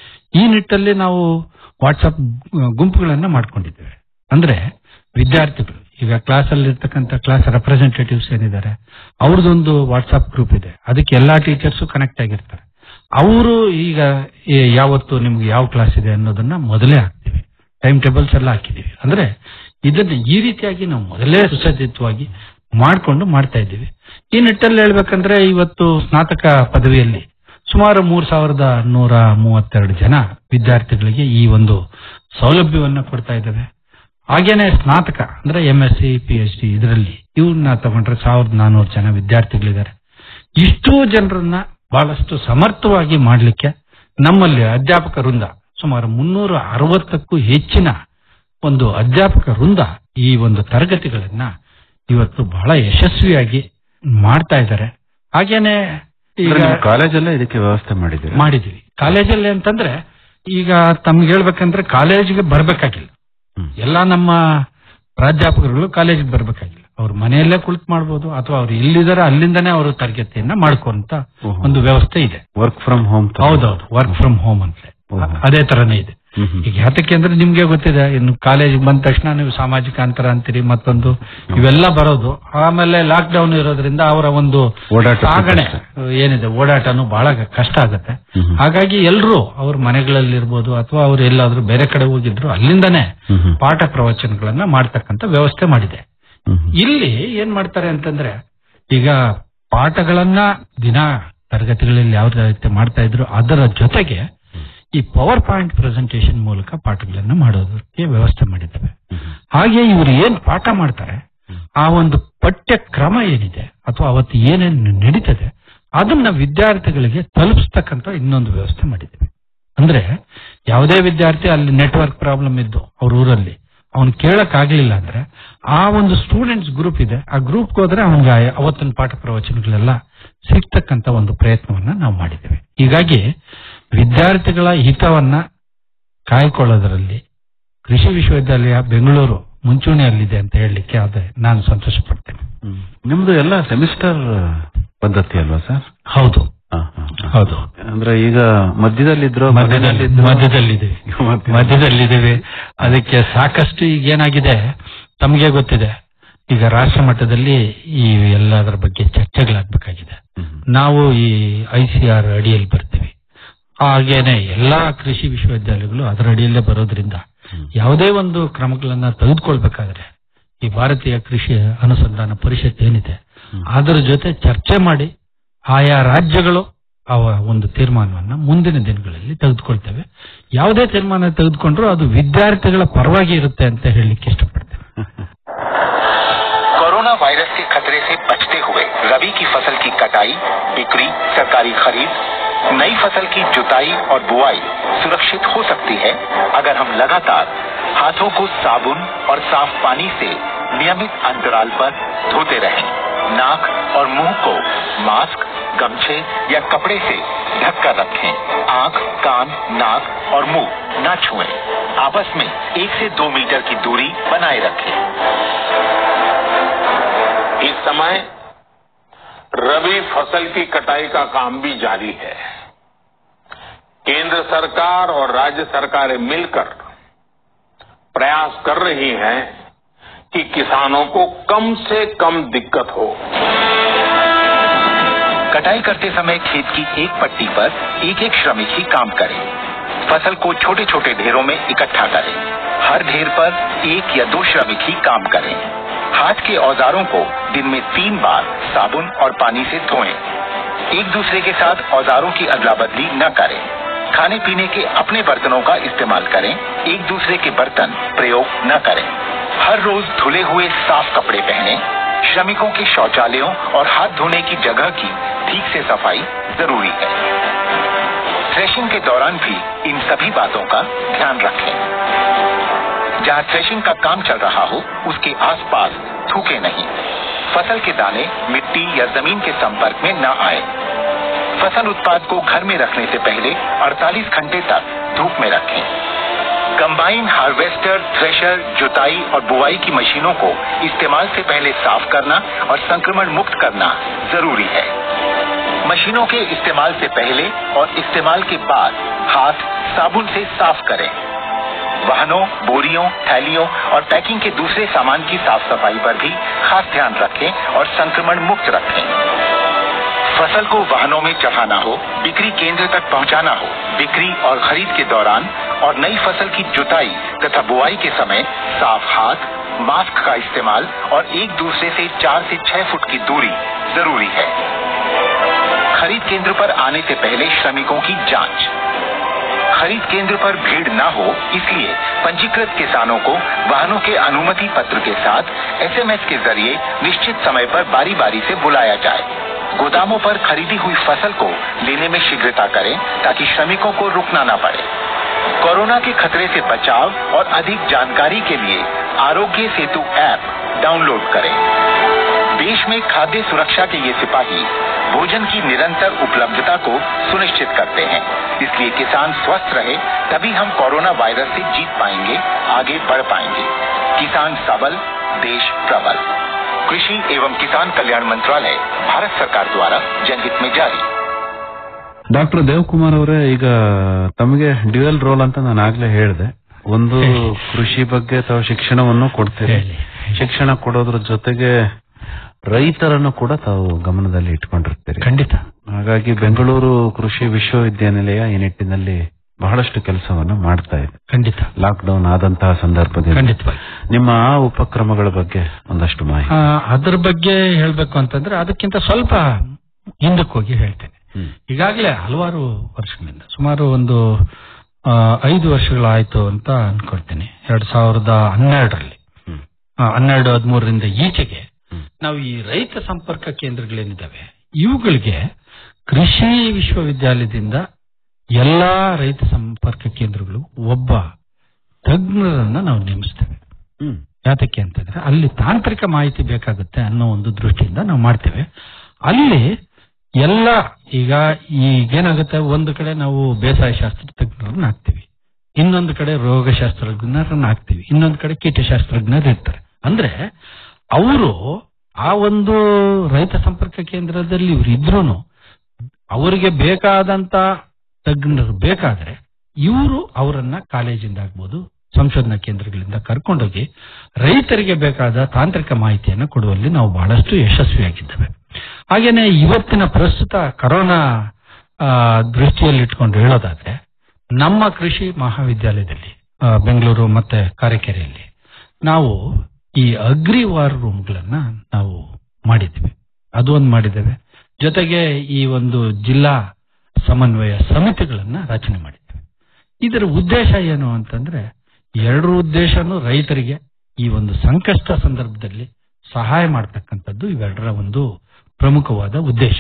ಈ ನಿಟ್ಟಲ್ಲಿ ನಾವು ವಾಟ್ಸಪ್ ಗುಂಪುಗಳನ್ನ ಮಾಡ್ಕೊಂಡಿದ್ದೇವೆ ಅಂದ್ರೆ ವಿದ್ಯಾರ್ಥಿಗಳು ಈಗ ಕ್ಲಾಸ್ ಅಲ್ಲಿ ಇರ್ತಕ್ಕಂಥ ಕ್ಲಾಸ್ ರೆಪ್ರೆಸೆಂಟೇಟಿವ್ಸ್ ಏನಿದ್ದಾರೆ ಅವ್ರದ್ದೊಂದು ವಾಟ್ಸ್ಆಪ್ ಗ್ರೂಪ್ ಇದೆ ಅದಕ್ಕೆ ಎಲ್ಲಾ ಟೀಚರ್ಸ್ ಕನೆಕ್ಟ್ ಆಗಿರ್ತಾರೆ ಅವರು ಈಗ ಏ- ಯಾವತ್ತು ನಿಮ್ಗೆ ಯಾವ ಕ್ಲಾಸ್ ಇದೆ ಅನ್ನೋದನ್ನ ಮೊದಲೇ ಹಾಕ್ತಿವಿ ಟೈಮ್ ಟೇಬಲ್ಸ್ ಎಲ್ಲ ಹಾಕಿದೀವಿ ಅಂದ್ರೆ ಇದನ್ನ ಈ ರೀತಿಯಾಗಿ ನಾವು ಮೊದಲೇ ಸುಸಜ್ಜಿತವಾಗಿ ಮಾಡ್ಕೊಂಡು ಮಾಡ್ತಾ ಇದ್ದೀವಿ ಈ ನಿಟ್ಟಲ್ಲಿ ಹೇಳ್ಬೇಕಂದ್ರೆ ಇವತ್ತು ಸ್ನಾತಕ ಪದವಿಯಲ್ಲಿ ಸುಮಾರು ಮೂರ್ ಸಾವಿರದ ನೂರ ಮೂವತ್ತೆರಡು ಜನ ವಿದ್ಯಾರ್ಥಿಗಳಿಗೆ ಈ ಒಂದು ಸೌಲಭ್ಯವನ್ನ ಕೊಡ್ತಾ ಇದ್ದೇವೆ ಹಾಗೇನೆ ಸ್ನಾತಕ ಅಂದ್ರೆ M S C P H D ಇದರಲ್ಲಿ ಇವನ್ನ ತಗೊಂಡ್ರೆ ಸಾವಿರದ ನಾನೂರು ಜನ ವಿದ್ಯಾರ್ಥಿಗಳಿದ್ದಾರೆ ಇಷ್ಟೂ ಜನರನ್ನ ಬಹಳಷ್ಟು ಸಮರ್ಥವಾಗಿ ಮಾಡಲಿಕ್ಕೆ ನಮ್ಮಲ್ಲಿ ಅಧ್ಯಾಪಕ ವೃಂದ ಸುಮಾರು ಮುನ್ನೂರ ಅರವತ್ತಕ್ಕೂ ಹೆಚ್ಚಿನ ಒಂದು ಅಧ್ಯಾಪಕ ವೃಂದ ಈ ಒಂದು ತರಗತಿಗಳನ್ನ ಇವತ್ತು ಬಹಳ ಯಶಸ್ವಿಯಾಗಿ ಮಾಡ್ತಾ ಇದ್ದಾರೆ ಹಾಗೇನೆ ಈಗ ಅಂದ್ರೆ ನಿಮ್ಮ ಕಾಲೇಜಲ್ಲೇ ಇದಕ್ಕೆ ವ್ಯವಸ್ಥೆ ಮಾಡಿದ್ದೀರಾ ಮಾಡಿದೀವಿ ಕಾಲೇಜಲ್ಲಿ ಅಂತಂದ್ರೆ ಈಗ ತಮ್ಗೆ ಹೇಳ್ಬೇಕಂದ್ರೆ ಕಾಲೇಜಿಗೆ ಬರ್ಬೇಕಾಗಿಲ್ಲ ಹ್ಮ್. ಎಲ್ಲ ನಮ್ಮ ಪ್ರಾಧ್ಯಾಪಕರುಗಳು ಕಾಲೇಜಿಗೆ ಬರ್ಬೇಕಾಗಿಲ್ಲ ಅವ್ರ ಮನೆಯಲ್ಲೇ ಕುಳಿತು ಮಾಡ್ಬೋದು ಅಥವಾ ಅವ್ರು ಎಲ್ಲಿದಾರ ಅಲ್ಲಿಂದನೇ ಅವರು ತರಗತಿಯನ್ನ ಮಾಡ್ಕೊಂತ ಓಹೋ. ಒಂದು ವ್ಯವಸ್ಥೆ ಇದೆ ವರ್ಕ್ ಫ್ರಮ್ ಹೋಮ್ ಹೌದೌದು ವರ್ಕ್ ಫ್ರಮ್ ಹೋಮ್ ಅಂತ ಓಹೋ. ಅದೇ ತರನೇ ಇದೆ ಈಗ ಯಾತಕ್ಕೆ ಅಂದ್ರೆ ನಿಮ್ಗೆ ಗೊತ್ತಿದೆ ಇನ್ನು ಕಾಲೇಜಿಗೆ ಬಂದ ತಕ್ಷಣ ನೀವು ಸಾಮಾಜಿಕ ಅಂತರ ಅಂತೀರಿ ಮತ್ತೊಂದು ಇವೆಲ್ಲ ಬರೋದು ಆಮೇಲೆ ಲಾಕ್ ಡೌನ್ ಇರೋದ್ರಿಂದ ಅವರ ಒಂದು ಓಡಾಟ ಸಾಗಣೆ ಕಷ್ಟ. ಏನಿದೆ ಓಡಾಟನು ಬಹಳ ಕಷ್ಟ ಆಗುತ್ತೆ ಹ್ಮ್. ಹಾಗಾಗಿ ಎಲ್ಲರೂ ಅವ್ರ ಮನೆಗಳಲ್ಲಿರ್ಬೋದು ಅಥವಾ ಅವ್ರು ಎಲ್ಲಾದ್ರೂ ಬೇರೆ ಕಡೆ ಹೋಗಿದ್ರು ಅಲ್ಲಿಂದನೇ ಹ್ಮ್ ಹ್ಮ್. ಪಾಠ ಪ್ರವಚನಗಳನ್ನ ಮಾಡ್ತಕ್ಕಂತ ವ್ಯವಸ್ಥೆ ಮಾಡಿದೆ ಹ್ಮ್ ಹ್ಮ್. ಇಲ್ಲಿ ಏನ್ ಮಾಡ್ತಾರೆ ಅಂತಂದ್ರೆ ಈಗ ಪಾಠಗಳನ್ನ ದಿನ ತರಗತಿಗಳಲ್ಲಿ ಯಾವ ರೀತಿ ಮಾಡ್ತಾ ಇದ್ರು ಅದರ ಜೊತೆಗೆ ಈ ಪವರ್ ಪಾಯಿಂಟ್ ಪ್ರೆಸೆಂಟೇಶನ್ ಮೂಲಕ ಪಾಠಗಳನ್ನ ಮಾಡೋದಕ್ಕೆ ವ್ಯವಸ್ಥೆ ಮಾಡಿದ್ದೇವೆ ಹಾಗೆ ಇವರು ಏನ್ ಪಾಠ ಮಾಡ್ತಾರೆ ಆ ಒಂದು ಪಠ್ಯ ಕ್ರಮ ಏನಿದೆ ಅಥವಾ ಅವತ್ತು ಏನೇನು ನಡೀತದೆ ಅದನ್ನ ವಿದ್ಯಾರ್ಥಿಗಳಿಗೆ ತಲುಪಿಸ್ತಕ್ಕಂತ ಇನ್ನೊಂದು ವ್ಯವಸ್ಥೆ ಮಾಡಿದ್ದೇವೆ ಅಂದ್ರೆ ಯಾವುದೇ ವಿದ್ಯಾರ್ಥಿ ಅಲ್ಲಿ ನೆಟ್ವರ್ಕ್ ಪ್ರಾಬ್ಲಮ್ ಇದ್ದು ಅವ್ರ ಊರಲ್ಲಿ ಅವ್ನು ಕೇಳಕ್ ಆಗ್ಲಿಲ್ಲ ಅಂದ್ರೆ ಆ ಒಂದು ಸ್ಟೂಡೆಂಟ್ಸ್ ಗ್ರೂಪ್ ಇದೆ ಆ ಗ್ರೂಪ್ ಹೋದ್ರೆ ಅವನಿಗೆ ಅವತ್ತಿನ ಪಾಠ ಪ್ರವಚನಗಳೆಲ್ಲ ಸಿಗ್ತಕ್ಕಂತ ಒಂದು ಪ್ರಯತ್ನವನ್ನ ನಾವು ಮಾಡಿದ್ದೇವೆ ಹೀಗಾಗಿ ವಿದ್ಯಾರ್ಥಿಗಳ ಹಿತವನ್ನ ಕಾಯ್ಕೊಳ್ಳೋದರಲ್ಲಿ ಕೃಷಿ ವಿಶ್ವವಿದ್ಯಾಲಯ ಬೆಂಗಳೂರು ಮುಂಚೂಣಿಯಲ್ಲಿದೆ ಅಂತ ಹೇಳಲಿಕ್ಕೆ ಅದೇ ನಾನು ಸಂತೋಷ ಪಡ್ತೇನೆ ಹ್ಮ್. ನಿಮ್ದು ಎಲ್ಲ ಸೆಮಿಸ್ಟರ್ ಪದ್ಧತಿ ಅಲ್ವಾ ಸರ್ ಹೌದು ಹಾ, ಹಾ, ಹಾ. ಹೌದು ಅಂದ್ರೆ ಈಗ ಮಧ್ಯದಲ್ಲಿದ್ರು ಮಧ್ಯದಲ್ಲಿ ಮಧ್ಯದಲ್ಲಿದೆ ಮಧ್ಯದಲ್ಲಿದ್ದೇವೆ ಅದಕ್ಕೆ ಸಾಕಷ್ಟು ಈಗ ಏನಾಗಿದೆ ತಮಗೆ ಗೊತ್ತಿದೆ ಈಗ ರಾಷ್ಟ್ರ ಮಟ್ಟದಲ್ಲಿ ಈ ಎಲ್ಲದರ ಬಗ್ಗೆ ಚರ್ಚೆಗಳಾಗಬೇಕಾಗಿದೆ ನಾವು ಈ ಐ ಸಿ ಆರ್ ಅಡಿಯಲ್ಲಿ ಬರ್ತೀವಿ ಹಾಗೇನೆ ಎಲ್ಲಾ ಕೃಷಿ ವಿಶ್ವವಿದ್ಯಾಲಯಗಳು ಅದರ ಅಡಿಯಲ್ಲೇ ಬರೋದ್ರಿಂದ ಯಾವುದೇ ಒಂದು ಕ್ರಮಗಳನ್ನ ತೆಗೆದುಕೊಳ್ಬೇಕಾದ್ರೆ ಈ ಭಾರತೀಯ ಕೃಷಿ ಅನುಸಂಧಾನ ಪರಿಷತ್ ಏನಿದೆ ಅದರ ಜೊತೆ ಚರ್ಚೆ ಮಾಡಿ ಆಯಾ ರಾಜ್ಯಗಳು ಅವ ಒಂದು ತೀರ್ಮಾನವನ್ನ ಮುಂದಿನ ದಿನಗಳಲ್ಲಿ ತೆಗೆದುಕೊಳ್ತೇವೆ ಯಾವುದೇ ತೀರ್ಮಾನ ತೆಗೆದುಕೊಂಡ್ರು ಅದು ವಿದ್ಯಾರ್ಥಿಗಳ ಪರವಾಗಿ ಇರುತ್ತೆ ಅಂತ ಹೇಳಲಿಕ್ಕೆ ಇಷ್ಟಪಡ್ತೇನೆ कोरोना वायरस के खतरे से बचते हुए रबी की फसल की कटाई बिक्री सरकारी खरीद नई फसल की जुताई और बुआई सुरक्षित हो सकती है अगर हम लगातार हाथों को साबुन और साफ पानी से नियमित अंतराल पर धोते रहें नाक और मुंह को मास्क गमछे या कपड़े से ढककर रखें आंख कान नाक और मुंह न छुएं आपस में एक से दो मीटर की दूरी बनाए रखें इस समय रबी फसल की कटाई का काम भी जारी है केंद्र सरकार और राज्य सरकारें मिलकर प्रयास कर रही हैं कि किसानों को कम से कम दिक्कत हो कटाई करते समय खेत की एक पट्टी पर एक एक श्रमिक ही काम करे फसल को छोटे छोटे ढेरों में इकट्ठा करें हर ढेर पर एक या दो श्रमिक ही काम करें हाथ के औजारों को दिन में तीन बार साबुन और पानी से धोएं एक दूसरे के साथ औजारों की अदला बदली न करें खाने पीने के अपने बर्तनों का इस्तेमाल करें एक दूसरे के बर्तन प्रयोग न करें हर रोज धुले हुए साफ कपड़े पहने श्रमिकों के शौचालयों और हाथ धोने की जगह की ठीक से सफाई जरूरी है थ्रेशिंग के दौरान भी इन सभी बातों का ध्यान रखें जहां थ्रेशिंग का काम चल रहा हो उसके आसपास थूके नहीं फसल के दाने मिट्टी या जमीन के संपर्क में न आए फसल उत्पाद को घर में रखने से पहले 48 घंटे तक धूप में रखें कंबाइन हार्वेस्टर थ्रेशर जुताई और बुआई की मशीनों को इस्तेमाल से पहले साफ करना और संक्रमण मुक्त करना जरूरी है मशीनों के इस्तेमाल से पहले और इस्तेमाल के बाद हाथ साबुन से साफ करें वाहनों बोरियों थैलियों और पैकिंग के दूसरे सामान की साफ सफाई पर भी खास ध्यान रखें और संक्रमण मुक्त रखें फसल को वाहनों में चढ़ाना हो बिक्री केंद्र तक पहुंचाना हो बिक्री और खरीद के दौरान और नई फसल की जुताई तथा बुआई के समय साफ हाथ मास्क का इस्तेमाल और एक दूसरे से चार से छह फुट की दूरी जरूरी है खरीद केंद्र पर आने से पहले श्रमिकों की जांच खरीद केंद्र पर भीड़ न हो इसलिए पंजीकृत किसानों को वाहनों के अनुमति पत्र के साथ एसएमएस के जरिए निश्चित समय पर बारी बारी से बुलाया जाए गोदामों पर खरीदी हुई फसल को लेने में शीघ्रता करें ताकि श्रमिकों को रुकना न पड़े कोरोना के खतरे से बचाव और अधिक जानकारी के लिए आरोग्य सेतु ऐप डाउनलोड करें देश में खाद्य सुरक्षा के ये सिपाही भोजन की निरंतर उपलब्धता को सुनिश्चित करते हैं इसलिए किसान स्वस्थ रहे तभी हम कोरोना वायरस से जीत पाएंगे आगे बढ़ पाएंगे किसान सबल देश प्रबल कृषि एवं किसान कल्याण मंत्रालय भारत सरकार द्वारा जनहित में जारी ಡಾಕ್ಟರ್ ದೇವಕುಮಾರ್ ಅವರೇ ಈಗ ತಮಗೆ ಡ್ಯುಯಲ್ ರೋಲ್ ಅಂತ ನಾನು ಆಗ್ಲೇ ಹೇಳಿದೆ ಒಂದು ಕೃಷಿ ಬಗ್ಗೆ ತಾವು ಶಿಕ್ಷಣವನ್ನು ಕೊಡ್ತೀರಿ ಹೇಳಿ. ಶಿಕ್ಷಣ ಕೊಡೋದ್ರ ಜೊತೆಗೆ ರೈತರನ್ನು ಕೂಡ ತಾವು ಗಮನದಲ್ಲಿ ಇಟ್ಕೊಂಡಿರ್ತೀರಿ ಖಂಡಿತ ಹಾಗಾಗಿ ಬೆಂಗಳೂರು ಕೃಷಿ ವಿಶ್ವವಿದ್ಯಾನಿಲಯ ಈ ನಿಟ್ಟಿನಲ್ಲಿ ಬಹಳಷ್ಟು ಕೆಲಸವನ್ನು ಮಾಡ್ತಾ ಇದೆ ಖಂಡಿತ ಲಾಕ್ ಡೌನ್ ಆದಂತಹ ಸಂದರ್ಭದಲ್ಲಿ ಖಂಡಿತವಾಗಿ ನಿಮ್ಮ ಆ ಉಪಕ್ರಮಗಳ ಬಗ್ಗೆ ಒಂದಷ್ಟು ಮಾಹಿತಿ ಆ, ಅದ್ರ ಬಗ್ಗೆ ಹೇಳ್ಬೇಕು ಅಂತಂದ್ರೆ ಅದಕ್ಕಿಂತ ಸ್ವಲ್ಪ ಹಿಂದಕ್ಕೆ ಹೋಗಿ ಹೇಳ್ತೇನೆ ಹ್ಮ್. ಈಗಾಗಲೇ ಹಲವಾರು ವರ್ಷಗಳಿಂದ ಸುಮಾರು ಒಂದು ಆ, ಐದು ವರ್ಷಗಳಾಯ್ತು ಅಂತ ಅನ್ಕೊಳ್ತೀನಿ ಎರಡ್ ಸಾವಿರದ ಹನ್ನೆರಡರಲ್ಲಿ ಹ್ಮ್. ಆ, ಹನ್ನೆರಡು ಹದಿಮೂರರಿಂದ ಈಚೆಗೆ ಹ್ಮ್. ನಾವು ಈ ರೈತ ಸಂಪರ್ಕ ಕೇಂದ್ರಗಳೇನಿದ್ದಾವೆ ಇವುಗಳಿಗೆ ಕೃಷಿ ವಿಶ್ವವಿದ್ಯಾಲಯದಿಂದ ಎಲ್ಲಾ ರೈತ ಸಂಪರ್ಕ ಕೇಂದ್ರಗಳು ಒಬ್ಬ ತಜ್ಞರನ್ನ ನಾವು ನೇಮಿಸ್ತೇವೆ ಹ್ಮ್ ಯಾತಕ್ಕೆ ಅಂತಂದ್ರೆ ಅಲ್ಲಿ ತಾಂತ್ರಿಕ ಮಾಹಿತಿ ಬೇಕಾಗುತ್ತೆ ಅನ್ನೋ ಒಂದು ದೃಷ್ಟಿಯಿಂದ ನಾವು ಮಾಡ್ತೇವೆ ಅಲ್ಲಿ ಎಲ್ಲ ಈಗ ಈಗೇನಾಗುತ್ತೆ ಒಂದು ಕಡೆ ನಾವು ಬೇಸಾಯ ಶಾಸ್ತ್ರ ತಜ್ಞರನ್ನ ಹಾಕ್ತಿವಿ ಇನ್ನೊಂದು ಕಡೆ ರೋಗಶಾಸ್ತ್ರಜ್ಞರನ್ನ ಹಾಕ್ತಿವಿ ಇನ್ನೊಂದು ಕಡೆ ಕೀಟಶಾಸ್ತ್ರಜ್ಞರು ಇರ್ತಾರೆ ಅಂದ್ರೆ ಅವರು ಆ ಒಂದು ರೈತ ಸಂಪರ್ಕ ಕೇಂದ್ರದಲ್ಲಿ ಇವ್ರು ಇದ್ರೂನು ಅವರಿಗೆ ಬೇಕಾದಂತ ತಜ್ಞರು ಬೇಕಾದ್ರೆ ಇವರು ಅವರನ್ನ ಕಾಲೇಜಿಂದ ಆಗ್ಬೋದು ಸಂಶೋಧನಾ ಕೇಂದ್ರಗಳಿಂದ ಕರ್ಕೊಂಡೋಗಿ ರೈತರಿಗೆ ಬೇಕಾದ ತಾಂತ್ರಿಕ ಮಾಹಿತಿಯನ್ನು ಕೊಡುವಲ್ಲಿ ನಾವು ಬಹಳಷ್ಟು ಯಶಸ್ವಿಯಾಗಿದ್ದೇವೆ ಹಾಗೇನೆ ಇವತ್ತಿನ ಪ್ರಸ್ತುತ ಕರೋನಾ ಆ, ದೃಷ್ಟಿಯಲ್ಲಿ ಇಟ್ಕೊಂಡು ಹೇಳೋದಾದ್ರೆ ನಮ್ಮ ಕೃಷಿ ಮಹಾವಿದ್ಯಾಲಯದಲ್ಲಿ ಆ, ಬೆಂಗಳೂರು ಮತ್ತೆ ಕಾರಕೆರೆಯಲ್ಲಿ ನಾವು ಈ ಅಗ್ರಿ ವಾರ್ ರೂಮ್ಗಳನ್ನ ನಾವು ಮಾಡಿದ್ವಿ ಅದು ಒಂದು ಮಾಡಿದ್ದೇವೆ ಜೊತೆಗೆ ಈ ಒಂದು ಜಿಲ್ಲಾ ಸಮನ್ವಯ ಸಮಿತಿಗಳನ್ನ ರಚನೆ ಮಾಡಿದ್ದೇವೆ ಇದರ ಉದ್ದೇಶ ಏನು ಅಂತಂದ್ರೆ ಎರಡರ ಉದ್ದೇಶನೂ ರೈತರಿಗೆ ಈ ಒಂದು ಸಂಕಷ್ಟ ಸಂದರ್ಭದಲ್ಲಿ ಸಹಾಯ ಮಾಡ್ತಕ್ಕಂಥದ್ದು ಇವೆರಡರ ಒಂದು ಪ್ರಮುಖವಾದ ಉದ್ದೇಶ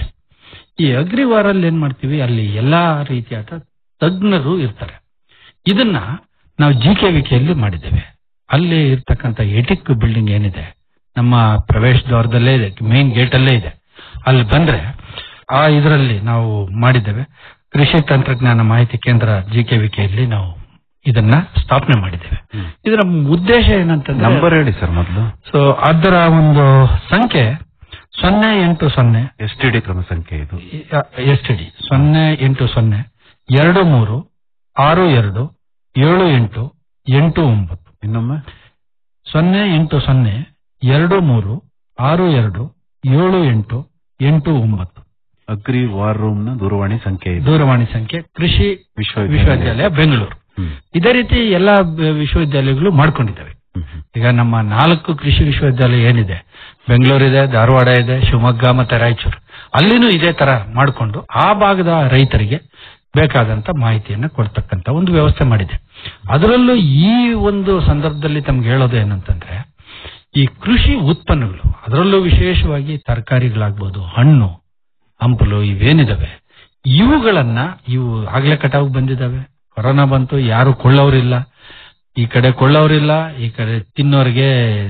ಈ ಅಗ್ರಿವಾರಲ್ಲಿ ಏನ್ ಮಾಡ್ತೀವಿ ಅಲ್ಲಿ ಎಲ್ಲಾ ರೀತಿಯಾದ ತಜ್ಞರು ಇರ್ತಾರೆ ಇದನ್ನ ನಾವು ಜಿ ಕೆ ವಿಕೆಯಲ್ಲಿ ಮಾಡಿದ್ದೇವೆ ಅಲ್ಲಿ ಇರ್ತಕ್ಕಂಥ ಎಟಿಕ್ ಬಿಲ್ಡಿಂಗ್ ಏನಿದೆ ನಮ್ಮ ಪ್ರವೇಶ ದ್ವಾರದಲ್ಲೇ ಇದೆ ಮೇನ್ ಗೇಟ್ ಅಲ್ಲೇ ಇದೆ ಅಲ್ಲಿ ಬಂದ್ರೆ ಆ ಇದರಲ್ಲಿ ನಾವು ಮಾಡಿದ್ದೇವೆ ಕೃಷಿ ತಂತ್ರಜ್ಞಾನ ಮಾಹಿತಿ ಕೇಂದ್ರ ಜಿ ಕೆ ವಿಕೆಯಲ್ಲಿ ನಾವು ಇದನ್ನ ಸ್ಥಾಪನೆ ಮಾಡಿದ್ದೇವೆ ಹ್ಮ್. ಇದರ ಉದ್ದೇಶ ಏನಂತಂದ್ರೆ ನಂಬರ್ ಹೇಳಿ ಸರ್ ಮೊದಲು ಸೊ ಅದರ ಒಂದು ಸಂಖ್ಯೆ ಸೊನ್ನೆ ಎಂಟು ಸೊನ್ನೆ ಎಸ್ ಟಿ ಡಿ ಕ್ರಮ ಸಂಖ್ಯೆ ಇದು ಎಸ್ ಟಿ ಡಿ ಸೊನ್ನೆ ಎಂಟು ಸೊನ್ನೆ ಎರಡು ಮೂರು ಆರು ಎರಡು ಏಳು ಎಂಟು ಎಂಟು ಒಂಬತ್ತು ಇನ್ನೊಮ್ಮೆ ಸೊನ್ನೆ ಎಂಟು ಸೊನ್ನೆ ಎರಡು ಮೂರು ಆರು ಎರಡು ಏಳು ಎಂಟು ಎಂಟು ಒಂಬತ್ತು ಅಗ್ರಿ ವಾರ್ ರೂಮ್ ನ ದೂರವಾಣಿ ಸಂಖ್ಯೆ ಇದು ದೂರವಾಣಿ ಸಂಖ್ಯೆ ಕೃಷಿ ವಿಶ್ವವಿದ್ಯಾಲಯ ಬೆಂಗಳೂರು ಹ್ಮ್. ಇದೇ ರೀತಿ ಎಲ್ಲಾ ಬ- ವಿಶ್ವವಿದ್ಯಾಲಯಗಳು ಮಾಡ್ಕೊಂಡಿದ್ದಾವೆ ಹ್ಮ್, ಹ್ಮ್. ಈಗ ನಮ್ಮ ನಾಲ್ಕು ಕೃಷಿ ವಿಶ್ವವಿದ್ಯಾಲಯ ಏನಿದೆ ಬೆಂಗಳೂರಿದೆ ಧಾರವಾಡ ಇದೆ ಶಿವಮೊಗ್ಗ ಮತ್ತೆ ರಾಯಚೂರು ಅಲ್ಲಿನೂ ಇದೇ ತರ ಮಾಡಿಕೊಂಡು ಆ ಭಾಗದ ರೈತರಿಗೆ ಬೇಕಾದಂತ ಮಾಹಿತಿಯನ್ನ ಕೊಡ್ತಕ್ಕಂತ ಒಂದು ವ್ಯವಸ್ಥೆ ಮಾಡಿದೆ ಅದರಲ್ಲೂ ಈ ಒಂದು ಸಂದರ್ಭದಲ್ಲಿ ತಮ್ಗೆ ಹೇಳೋದು ಏನಂತಂದ್ರೆ ಈ ಕೃಷಿ ಉತ್ಪನ್ನಗಳು ಅದರಲ್ಲೂ ವಿಶೇಷವಾಗಿ ತರಕಾರಿಗಳಾಗ್ಬೋದು ಹಣ್ಣು ಹಂಪಲು ಇವೇನಿದಾವೆ ಇವುಗಳನ್ನ ಇವು ಆಗ್ಲೇ ಕಟಾವು ಬಂದಿದಾವೆ ಕೊರೋನಾ ಬಂತು ಯಾರು ಕೊಳ್ಳೋರಿಲ್ಲ ಈ ಕಡೆ ಕೊಳ್ಳೋರಿಲ್ಲ ಈ ಕಡೆ ತಿನ್ನೋರಿಗೆ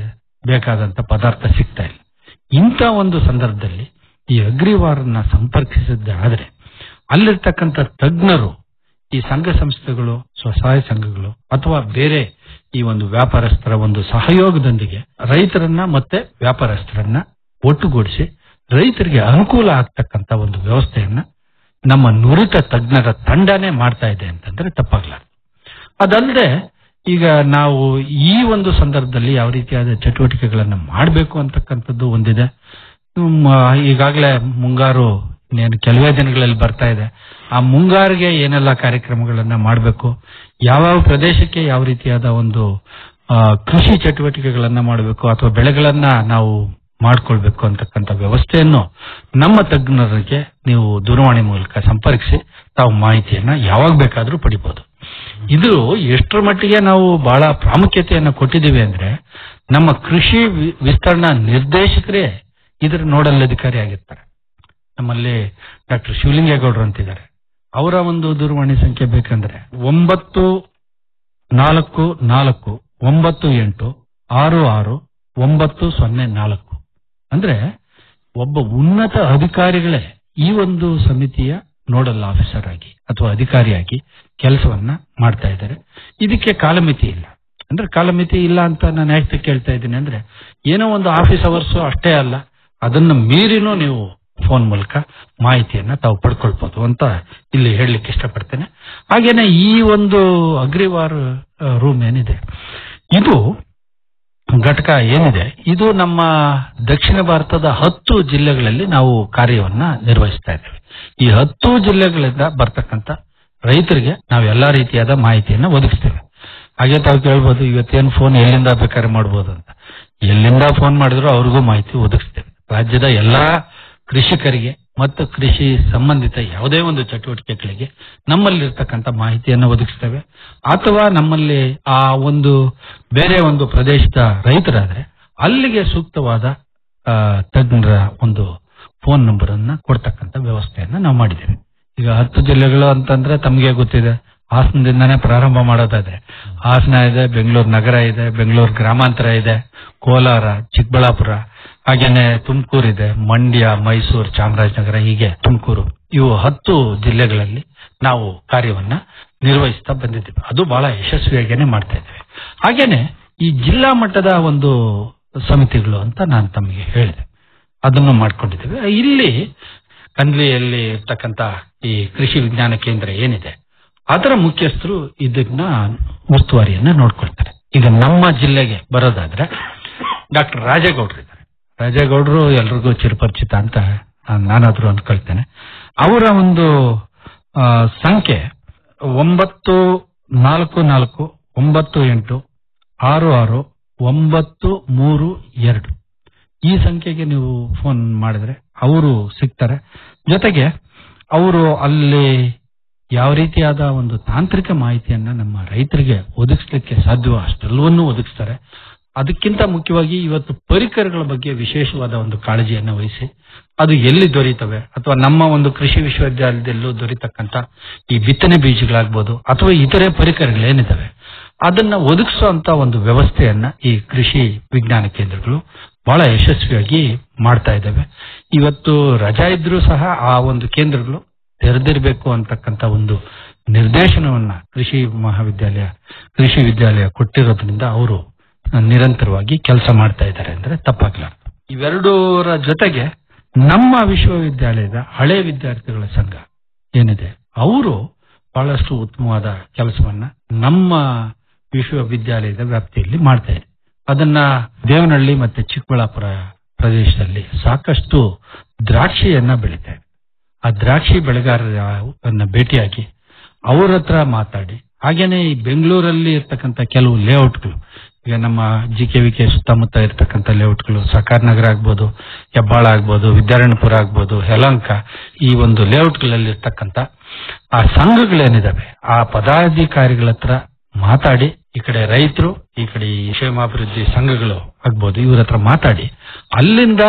ಬೇಕಾದಂತ ಪದಾರ್ಥ ಸಿಗ್ತಾ ಇಲ್ಲ ಇಂಥ ಒಂದು ಸಂದರ್ಭದಲ್ಲಿ ಈ ಅಗ್ರಿವಾರನ್ನ ಸಂಪರ್ಕಿಸಿದ್ದೆ ಆದ್ರೆ ಅಲ್ಲಿರ್ತಕ್ಕಂಥ ತಜ್ಞರು ಈ ಸಂಘ ಸಂಸ್ಥೆಗಳು ಸ್ವಸಹಾಯ ಸಂಘಗಳು ಅಥವಾ ಬೇರೆ ಈ ಒಂದು ವ್ಯಾಪಾರಸ್ಥರ ಒಂದು ಸಹಯೋಗದೊಂದಿಗೆ ರೈತರನ್ನ ಮತ್ತೆ ವ್ಯಾಪಾರಸ್ಥರನ್ನ ಒಟ್ಟುಗೂಡಿಸಿ ರೈತರಿಗೆ ಅನುಕೂಲ ಆಗ್ತಕ್ಕಂತ ಒಂದು ವ್ಯವಸ್ಥೆಯನ್ನ ನಮ್ಮ ನುರಿತ ತಜ್ಞರ ತಂಡನೇ ಮಾಡ್ತಾ ಇದೆ ಅಂತಂದ್ರೆ ತಪ್ಪಾಗ್ಲಾರ್ದು ಅದಲ್ಲದೆ ಈಗ ನಾವು ಈ ಒಂದು ಸಂದರ್ಭದಲ್ಲಿ ಯಾವ ರೀತಿಯಾದ ಚಟುವಟಿಕೆಗಳನ್ನ ಮಾಡಬೇಕು ಅಂತಕ್ಕಂಥದ್ದು ಒಂದಿದೆ ಮ- ಈಗಾಗಲೇ ಮುಂಗಾರು ಇನ್ನೇನು ಕೆಲವೇ ದಿನಗಳಲ್ಲಿ ಬರ್ತಾ ಇದೆ ಆ ಮುಂಗಾರಿಗೆ ಏನೆಲ್ಲ ಕಾರ್ಯಕ್ರಮಗಳನ್ನ ಮಾಡಬೇಕು ಯಾವ ಪ್ರದೇಶಕ್ಕೆ ಯಾವ ರೀತಿಯಾದ ಒಂದು ಆ, ಕೃಷಿ ಚಟುವಟಿಕೆಗಳನ್ನ ಮಾಡಬೇಕು ಅಥವಾ ಬೆಳೆಗಳನ್ನ ನಾವು ಮಾಡ್ಕೊಳ್ಬೇಕು ಅಂತಕ್ಕಂಥ ವ್ಯವಸ್ಥೆಯನ್ನು ನಮ್ಮ ತಜ್ಞರಿಗೆ ನೀವು ದೂರವಾಣಿ ಮೂಲಕ ಸಂಪರ್ಕಿಸಿ ತಾವು ಮಾಹಿತಿಯನ್ನ ಯಾವಾಗ ಬೇಕಾದ್ರೂ ಪಡಿಬಹುದು ಇದು ಎಷ್ಟರ ಮಟ್ಟಿಗೆ ನಾವು ಬಹಳ ಪ್ರಾಮುಖ್ಯತೆಯನ್ನ ಕೊಟ್ಟಿದ್ದೀವಿ ಅಂದ್ರೆ ನಮ್ಮ ಕೃಷಿ ವಿ- ವಿಸ್ತರಣಾ ನಿರ್ದೇಶಕರೇ ಇದರ ನೋಡಲ್ ಅಧಿಕಾರಿ ಆಗಿರ್ತಾರೆ ನಮ್ಮಲ್ಲಿ ಡಾಕ್ಟರ್ ಶಿವಲಿಂಗೇಗೌಡರು ಅಂತಿದ್ದಾರೆ ಅವರ ಒಂದು ದೂರವಾಣಿ ಸಂಖ್ಯೆ ಬೇಕಂದ್ರೆ ಒಂಬತ್ತು ನಾಲ್ಕು ನಾಲ್ಕು ಒಂಬತ್ತು ಎಂಟು ಆರು ಆರು ಒಂಬತ್ತು ಸೊನ್ನೆ ನಾಲ್ಕು ಅಂದ್ರೆ ಒಬ್ಬ ಉನ್ನತ ಅಧಿಕಾರಿಗಳೇ ಈ ಒಂದು ಸಮಿತಿಯ ನೋಡಲ್ ಆಫೀಸರ್ ಆಗಿ ಅಥವಾ ಅಧಿಕಾರಿಯಾಗಿ ಕೆಲಸವನ್ನ ಮಾಡ್ತಾ ಇದ್ದಾರೆ ಇದಕ್ಕೆ ಕಾಲಮಿತಿ ಇಲ್ಲ ಅಂದ್ರೆ ಕಾಲಮಿತಿ ಇಲ್ಲ ಅಂತ ನಾನು ಯಾಕೆ ಕೇಳ್ತಾ ಇದ್ದೀನಿ ಅಂದ್ರೆ ಏನೋ ಒಂದು ಆಫೀಸ್ ಅವರ್ಸ್ ಅಷ್ಟೇ ಅಲ್ಲ ಅದನ್ನ ಮೀರಿನೂ ನೀವು ಫೋನ್ ಮೂಲಕ ಮಾಹಿತಿಯನ್ನ ತಾವು ಪಡ್ಕೊಳ್ಬಹುದು ಅಂತ ಇಲ್ಲಿ ಹೇಳಲಿಕ್ಕೆ ಇಷ್ಟಪಡ್ತೇನೆ ಹಾಗೇನೆ ಈ ಒಂದು ಅಗ್ರಿವಾರ್ ರೂಮ್ ಏನಿದೆ ಇದು ಘಟಕ ಏನಿದೆ ಇದು ನಮ್ಮ ದಕ್ಷಿಣ ಭಾರತದ ಹತ್ತು ಜಿಲ್ಲೆಗಳಲ್ಲಿ ನಾವು ಕಾರ್ಯವನ್ನ ನಿರ್ವಹಿಸ್ತಾ ಇದ್ದೇವೆ ಈ ಹತ್ತು ಜಿಲ್ಲೆಗಳಿಂದ ಬರ್ತಕ್ಕಂತ ರೈತರಿಗೆ ನಾವು ಎಲ್ಲಾ ರೀತಿಯಾದ ಮಾಹಿತಿಯನ್ನ ಒದಗಿಸ್ತೇವೆ ಹಾಗೆ ತಾವು ಕೇಳ್ಬೋದು ಇವತ್ತೇನು ಫೋನ್ ಎಲ್ಲಿಂದ ಬೇಕಾದ್ರೆ ಮಾಡ್ಬೋದು ಅಂತ ಎಲ್ಲಿಂದ ಫೋನ್ ಮಾಡಿದ್ರು ಅವ್ರಿಗೂ ಮಾಹಿತಿ ಒದಗಿಸ್ತೇವೆ ರಾಜ್ಯದ ಎಲ್ಲಾ ಕೃಷಿಕರಿಗೆ ಮತ್ತು ಕೃಷಿ ಸಂಬಂಧಿತ ಯಾವುದೇ ಒಂದು ಚಟುವಟಿಕೆಗಳಿಗೆ ನಮ್ಮಲ್ಲಿರ್ತಕ್ಕಂಥ ಮಾಹಿತಿಯನ್ನು ಒದಗಿಸ್ತೇವೆ ಅಥವಾ ನಮ್ಮಲ್ಲಿ ಆ ಒಂದು ಬೇರೆ ಒಂದು ಪ್ರದೇಶದ ರೈತರಾದ್ರೆ ಅಲ್ಲಿಗೆ ಸೂಕ್ತವಾದ ಆ, ತಜ್ಞರ ಒಂದು ಫೋನ್ ನಂಬರ್ ಅನ್ನ ಕೊಡ್ತಕ್ಕಂಥ ವ್ಯವಸ್ಥೆಯನ್ನ ನಾವು ಮಾಡಿದ್ದೇವೆ ಈಗ ಹತ್ತು ಜಿಲ್ಲೆಗಳು ಅಂತಂದ್ರೆ ತಮಗೆ ಗೊತ್ತಿದೆ ಹಾಸನದಿಂದಾನೇ ಪ್ರಾರಂಭ ಮಾಡೋದಾದ್ರೆ ಹಾಸನ ಇದೆ ಬೆಂಗಳೂರು ನಗರ ಇದೆ ಬೆಂಗಳೂರು ಗ್ರಾಮಾಂತರ ಇದೆ ಕೋಲಾರ ಚಿಕ್ಕಬಳ್ಳಾಪುರ ಹಾಗೇನೆ ತುಮಕೂರು ಇದೆ ಮಂಡ್ಯ ಮೈಸೂರು ಚಾಮರಾಜನಗರ ಹೀಗೆ ತುಮಕೂರು ಇವು ಹತ್ತು ಜಿಲ್ಲೆಗಳಲ್ಲಿ ನಾವು ಕಾರ್ಯವನ್ನ ನಿರ್ವಹಿಸ್ತಾ ಬಂದಿದ್ದೀವಿ ಅದು ಬಹಳ ಯಶಸ್ವಿಯಾಗೇನೆ ಮಾಡ್ತಾ ಇದ್ದೇವೆ ಹಾಗೇನೆ ಈ ಜಿಲ್ಲಾ ಮಟ್ಟದ ಒಂದು ಸಮಿತಿಗಳು ಅಂತ ನಾನು ತಮಗೆ ಹೇಳಿದೆ ಅದನ್ನು ಮಾಡ್ಕೊಂಡಿದ್ದೇವೆ ಇಲ್ಲಿ ಕಂದ್ಲಿಯಲ್ಲಿ ಇರ್ತಕ್ಕಂತ ಈ ಕೃಷಿ ವಿಜ್ಞಾನ ಕೇಂದ್ರ ಏನಿದೆ ಅದರ ಮುಖ್ಯಸ್ಥರು ಇದನ್ನ ಉಸ್ತುವಾರಿಯನ್ನ ನೋಡ್ಕೊಳ್ತಾರೆ ಈಗ ನಮ್ಮ ಜಿಲ್ಲೆಗೆ ಬರೋದಾದ್ರೆ ಡಾಕ್ಟರ್ ರಾಜೇಗೌಡರು ಇದ್ದಾರೆ ರಾಜೇಗೌಡರು ಎಲ್ರಿಗೂ ಚಿರಪರಿಚಿತ ಅಂತ ನಾನಾದ್ರೂ ಅನ್ಕೊಳ್ತೇನೆ ಅವರ ಒಂದು ಆ, ಸಂಖ್ಯೆ ಒಂಬತ್ತು ನಾಲ್ಕು ನಾಲ್ಕು ಒಂಬತ್ತು ಎಂಟು ಆರು ಆರು ಒಂಬತ್ತು ಮೂರು ಎರಡು ಈ ಸಂಖ್ಯೆಗೆ ನೀವು ಫೋನ್ ಮಾಡಿದ್ರೆ ಅವರು ಸಿಗ್ತಾರೆ ಜೊತೆಗೆ ಅವರು ಅಲ್ಲಿ ಯಾವ ರೀತಿಯಾದ ಒಂದು ತಾಂತ್ರಿಕ ಮಾಹಿತಿಯನ್ನ ನಮ್ಮ ರೈತರಿಗೆ ಒದಗಿಸ್ಲಿಕ್ಕೆ ಸಾಧ್ಯವೋ ಅಷ್ಟೆಲ್ಲವನ್ನೂ ಒದಗಿಸ್ತಾರೆ ಅದಕ್ಕಿಂತ ಮುಖ್ಯವಾಗಿ ಇವತ್ತು ಪರಿಕರಗಳ ಬಗ್ಗೆ ವಿಶೇಷವಾದ ಒಂದು ಕಾಳಜಿಯನ್ನು ವಹಿಸಿ ಅದು ಎಲ್ಲಿ ದೊರೀತವೆ ಅಥವಾ ನಮ್ಮ ಒಂದು ಕೃಷಿ ವಿಶ್ವವಿದ್ಯಾಲಯದಲ್ಲೂ ದೊರೀತಕ್ಕಂತ ಈ ಬಿತ್ತನೆ ಬೀಜಗಳಾಗ್ಬೋದು ಅಥವಾ ಇತರೆ ಪರಿಕರಗಳೇನಿದಾವೆ ಅದನ್ನ ಒದಗಿಸುವಂತ ಒಂದು ವ್ಯವಸ್ಥೆಯನ್ನ ಈ ಕೃಷಿ ವಿಜ್ಞಾನ ಕೇಂದ್ರಗಳು ಬಹಳ ಯಶಸ್ವಿಯಾಗಿ ಮಾಡ್ತಾ ಇದ್ದಾವೆ ಇವತ್ತು ರಜಾ ಇದ್ರೂ ಸಹ ಆ ಒಂದು ಕೇಂದ್ರಗಳು ತೆರೆದಿರಬೇಕು ಅಂತಕ್ಕಂತ ಒಂದು ನಿರ್ದೇಶನವನ್ನ ಕೃಷಿ ಮಹಾವಿದ್ಯಾಲಯ ಕೃಷಿ ವಿದ್ಯಾಲಯ ಕೊಟ್ಟಿರೋದ್ರಿಂದ ಅವರು ನಿರಂತರವಾಗಿ ಕೆಲಸ ಮಾಡ್ತಾ ಇದ್ದಾರೆ ಅಂದ್ರೆ ತಪ್ಪಾಗ್ಲಾರ್ದು ಇವೆರಡೂರ ಜೊತೆಗೆ ನಮ್ಮ ವಿಶ್ವವಿದ್ಯಾಲಯದ ಹಳೆ ವಿದ್ಯಾರ್ಥಿಗಳ ಸಂಘ ಏನಿದೆ ಅವರು ಬಹಳಷ್ಟು ಉತ್ತಮವಾದ ಕೆಲಸವನ್ನ ನಮ್ಮ ವಿಶ್ವವಿದ್ಯಾಲಯದ ವ್ಯಾಪ್ತಿಯಲ್ಲಿ ಮಾಡ್ತಾ ಇದೆ ಅದನ್ನ ದೇವನಹಳ್ಳಿ ಮತ್ತೆ ಚಿಕ್ಕಬಳ್ಳಾಪುರ ಪ್ರದೇಶದಲ್ಲಿ ಸಾಕಷ್ಟು ದ್ರಾಕ್ಷಿಯನ್ನ ಬೆಳೀತಾ ಇದೆ ಆ ದ್ರಾಕ್ಷಿ ಬೆಳೆಗಾರರನ್ನ ಭೇಟಿಯಾಗಿ ಅವ್ರ ಹತ್ರ ಮಾತಾಡಿ ಹಾಗೇನೆ ಈ ಬೆಂಗಳೂರಲ್ಲಿ ಇರ್ತಕ್ಕಂಥ ಕೆಲವು ಲೇಔಟ್ಗಳು ಈಗ ನಮ್ಮ ಜಿ ಕೆ ವಿ ಕೆ ಸುತ್ತಮುತ್ತ ಇರ್ತಕ್ಕಂಥ ಲೇಔಟ್ಗಳು ಸಕಾರ ನಗರ ಆಗ್ಬೋದು ಹೆಬ್ಬಾಳ ಆಗ್ಬೋದು ವಿದ್ಯಾರಣ್ಯಪುರ ಆಗ್ಬೋದು ಯಲಹಂಕ ಈ ಒಂದು ಲೇಔಟ್ಗಳಲ್ಲಿ ಇರ್ತಕ್ಕಂಥ ಆ ಸಂಘಗಳೇನಿದಾವೆ ಆ ಪದಾಧಿಕಾರಿಗಳ ಹತ್ರ ಮಾತಾಡಿ ಈ ಕಡೆ ರೈತರು ಈ ಕಡೆ ಈ ಕ್ಷೇಮಾಭಿವೃದ್ಧಿ ಸಂಘಗಳು ಆಗ್ಬೋದು ಇವ್ರ ಹತ್ರ ಮಾತಾಡಿ ಅಲ್ಲಿಂದ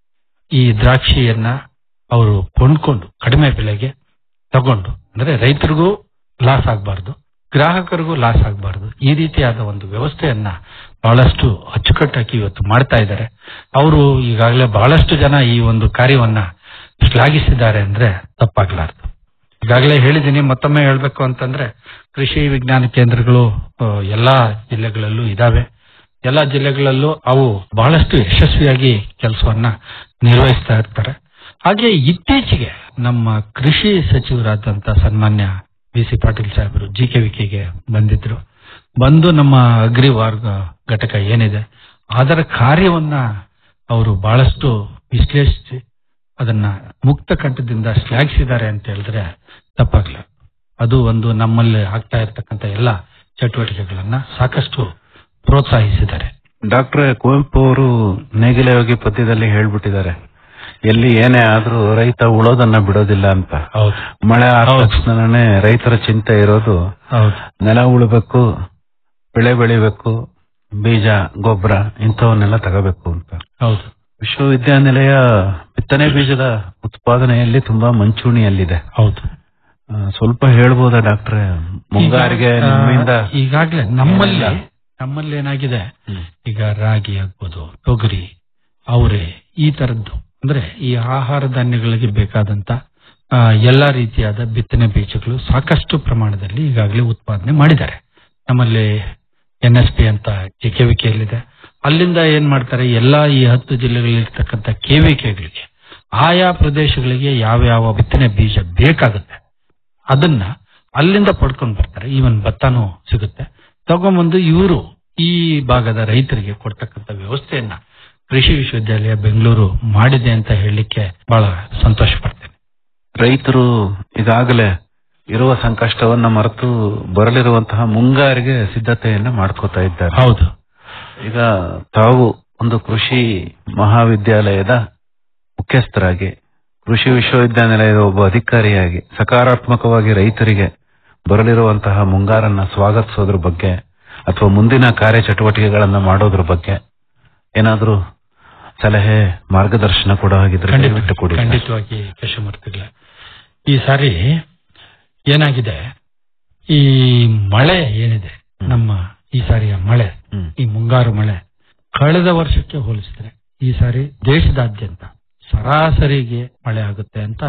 ಈ ದ್ರಾಕ್ಷಿಯನ್ನ ಅವರು ಕೊಂಡ್ಕೊಂಡು ಕಡಿಮೆ ಬೆಲೆಗೆ ತಗೊಂಡು ಅಂದ್ರೆ ರೈತರಿಗೂ ಲಾಸ್ ಆಗಬಾರ್ದು ಗ್ರಾಹಕರಿಗೂ ಲಾಸ್ ಆಗಬಾರ್ದು ಈ ರೀತಿಯಾದ ಒಂದು ವ್ಯವಸ್ಥೆಯನ್ನ ಬಹಳಷ್ಟು ಅಚ್ಚುಕಟ್ಟಾಗಿ ಇವತ್ತು ಮಾಡ್ತಾ ಇದ್ದಾರೆ ಅವರು ಈಗಾಗಲೇ ಬಹಳಷ್ಟು ಜನ ಈ ಒಂದು ಕಾರ್ಯವನ್ನ ಶ್ಲಾಘಿಸಿದ್ದಾರೆ ಅಂದ್ರೆ ತಪ್ಪಾಗ್ಲಾರ್ದು ಈಗಾಗಲೇ ಹೇಳಿದ್ದೀನಿ ಮತ್ತೊಮ್ಮೆ ಹೇಳ್ಬೇಕು ಅಂತಂದ್ರೆ ಕೃಷಿ ವಿಜ್ಞಾನ ಕೇಂದ್ರಗಳು ಆ, ಎಲ್ಲಾ ಜಿಲ್ಲೆಗಳಲ್ಲೂ ಇದಾವೆ ಎಲ್ಲಾ ಜಿಲ್ಲೆಗಳಲ್ಲೂ ಅವು ಬಹಳಷ್ಟು ಯಶಸ್ವಿಯಾಗಿ ಕೆಲಸವನ್ನ ನಿರ್ವಹಿಸ್ತಾ ಇರ್ತಾರೆ ಹಾಗೆ ಇತ್ತೀಚೆಗೆ ನಮ್ಮ ಕೃಷಿ ಸಚಿವರಾದಂತ ಸನ್ಮಾನ್ಯ ಬಿ ಸಿ ಪಾಟೀಲ್ ಸಾಹೇಬರು ಜಿ ಕೆ ವಿಕೆಗೆ ಬಂದಿದ್ರು ಬಂದು ನಮ್ಮ ಅಗ್ರಿ ವಾರ್ಗ ಘಟಕ ಏನಿದೆ ಅದರ ಕಾರ್ಯವನ್ನ ಅವರು ಬಹಳಷ್ಟು ವಿಶ್ಲೇಷಿಸಿ ಅದನ್ನ ಮುಕ್ತ ಕಂಠದಿಂದ ಶ್ಲಾಘಿಸಿದ್ದಾರೆ ಅಂತ ಹೇಳಿದ್ರೆ ತಪ್ಪಾಗ್ಲ ಅದು ಒಂದು ನಮ್ಮಲ್ಲಿ ಆಗ್ತಾ ಇರತಕ್ಕಂತ ಎಲ್ಲ ಚಟುವಟಿಕೆಗಳನ್ನ ಸಾಕಷ್ಟು ಪ್ರೋತ್ಸಾಹಿಸಿದ್ದಾರೆ ಡಾಕ್ಟರ್ ಕುವೆಂಪು ಅವರು ನೇಗಿಲ ಯೋಗಿ ಪದ್ಯದಲ್ಲಿ ಹೇಳ್ಬಿಟ್ಟಿದ್ದಾರೆ ಎಲ್ಲಿ ಏನೇ ಆದ್ರೂ ರೈತ ಉಳೋದನ್ನ ಬಿಡೋದಿಲ್ಲ ಅಂತ ಹೌದು ಮಳೆ ಆದ ಹೌದು. ತಕ್ಷಣನೇ ರೈತರ ಚಿಂತೆ ಇರೋದು ಹೌದು ನೆಲ ಉಳಬೇಕು ಬೆಳೆ ಬೆಳಿಬೇಕು ಬೀಜ ಗೊಬ್ಬರ ಇಂಥವನ್ನೆಲ್ಲ ತಗೋಬೇಕು ಅಂತ ಹೌದು ವಿಶ್ವವಿದ್ಯಾನಿಲಯ ಬಿತ್ತನೆ ಬೀಜದ ಉತ್ಪಾದನೆಯಲ್ಲಿ ತುಂಬಾ ಮುಂಚೂಣಿಯಲ್ಲಿದೆ ಹೌದು ಆ, ಸ್ವಲ್ಪ ಹೇಳ್ಬೋದಾ ಡಾಕ್ಟ್ರೆ ಮುಂಗಾರಿಗೆ ಈಗ, ನಿಮ್ಮಿಂದ ಆ, ಈಗಾಗ್ಲೇ ನಮ್ಮಲ್ಲಿ ಏನೆಲ್ಲ? ನಮ್ಮಲ್ಲಿ ಏನಾಗಿದೆ ಹ್ಮ್. ಈಗ ರಾಗಿ ಆಗ್ಬೋದು ತೊಗರಿ ಅವರೆ ಈ ತರದ್ದು ಅಂದ್ರೆ ಈ ಆಹಾರ ಧಾನ್ಯಗಳಿಗೆ ಬೇಕಾದಂತ ಆ, ಎಲ್ಲಾ ರೀತಿಯಾದ ಬಿತ್ತನೆ ಬೀಜಗಳು ಸಾಕಷ್ಟು ಪ್ರಮಾಣದಲ್ಲಿ ಈಗಾಗಲೇ ಉತ್ಪಾದನೆ ಮಾಡಿದ್ದಾರೆ ನಮ್ಮಲ್ಲಿ ಎನ್ ಎಸ್ ಪಿ ಅಂತ ಕೆವಿಕೆಯಲ್ಲಿದೆ ಅಲ್ಲಿಂದ ಏನ್ ಮಾಡ್ತಾರೆ ಎಲ್ಲಾ ಈ ಹತ್ತು ಜಿಲ್ಲೆಗಳಲ್ಲಿರ್ತಕ್ಕಂಥ ಕೆವಿಕೆಗಳಿಗೆ ಆಯಾ ಪ್ರದೇಶಗಳಿಗೆ ಯಾವ ಯಾವ ಬಿತ್ತನೆ ಬೀಜ ಬೇಕಾಗುತ್ತೆ ಅದನ್ನ ಅಲ್ಲಿಂದ ಪಡ್ಕೊಂಡು ಬರ್ತಾರೆ ಈವನ್ ಭತ್ತನೂ ಸಿಗುತ್ತೆ ತಗೊಂಬಂದು ಇವರು ಈ ಭಾಗದ ರೈತರಿಗೆ ಕೊಡ್ತಕ್ಕಂಥ ವ್ಯವಸ್ಥೆಯನ್ನ ಕೃಷಿ ವಿಶ್ವವಿದ್ಯಾಲಯ ಬೆಂಗಳೂರು ಮಾಡಿದೆ ಅಂತ ಹೇಳಲಿಕ್ಕೆ ಬಹಳ ಸಂತೋಷ ಪಡ್ತೇನೆ ರೈತರು ಈಗಾಗಲೇ ಇರುವ ಸಂಕಷ್ಟವನ್ನ ಮರೆತು ಬರಲಿರುವಂತಹ ಮುಂಗಾರಿಗೆ ಸಿದ್ಧತೆಯನ್ನ ಮಾಡ್ಕೋತಾ ಇದ್ದಾರೆ ಹೌದು ಈಗ ತಾವು ಒಂದು ಕೃಷಿ ಮಹಾವಿದ್ಯಾಲಯದ ಮುಖ್ಯಸ್ಥರಾಗಿ ಕೃಷಿ ವಿಶ್ವವಿದ್ಯಾನಿಲಯದ ಒಬ್ಬ ಅಧಿಕಾರಿಯಾಗಿ ಸಕಾರಾತ್ಮಕವಾಗಿ ರೈತರಿಗೆ ಬರಲಿರುವಂತಹ ಮುಂಗಾರನ್ನ ಸ್ವಾಗತಿಸೋದ್ರ ಬಗ್ಗೆ ಅಥವಾ ಮುಂದಿನ ಕಾರ್ಯಚಟುವಟಿಕೆಗಳನ್ನ ಮಾಡೋದ್ರ ಬಗ್ಗೆ ಏನಾದ್ರೂ ಸಲಹೆ ಮಾರ್ಗದರ್ಶನ ಕೂಡ ಆಗಿದ್ರೆ ದಯವಿಟ್ಟು ಕೊಡಿ ಸರ್. ಖಂಡಿತವಾಗಿ ಕೇಶಮೂರ್ತಿಗಳೇ ಈ ಸಾರಿ ಏನಾಗಿದೆ ಈ ಮಳೆ ಏನಿದೆ ನಮ್ಮ ಈ ಸಾರಿಯ ಮಳೆ ಹ್ಮ್. ಈ ಮುಂಗಾರು ಮಳೆ ಕಳೆದ ವರ್ಷಕ್ಕೆ ಹೋಲಿಸಿದ್ರೆ ಈ ಸಾರಿ ದೇಶದಾದ್ಯಂತ ಸರಾಸರಿಗೆ ಮಳೆ ಆಗುತ್ತೆ ಅಂತ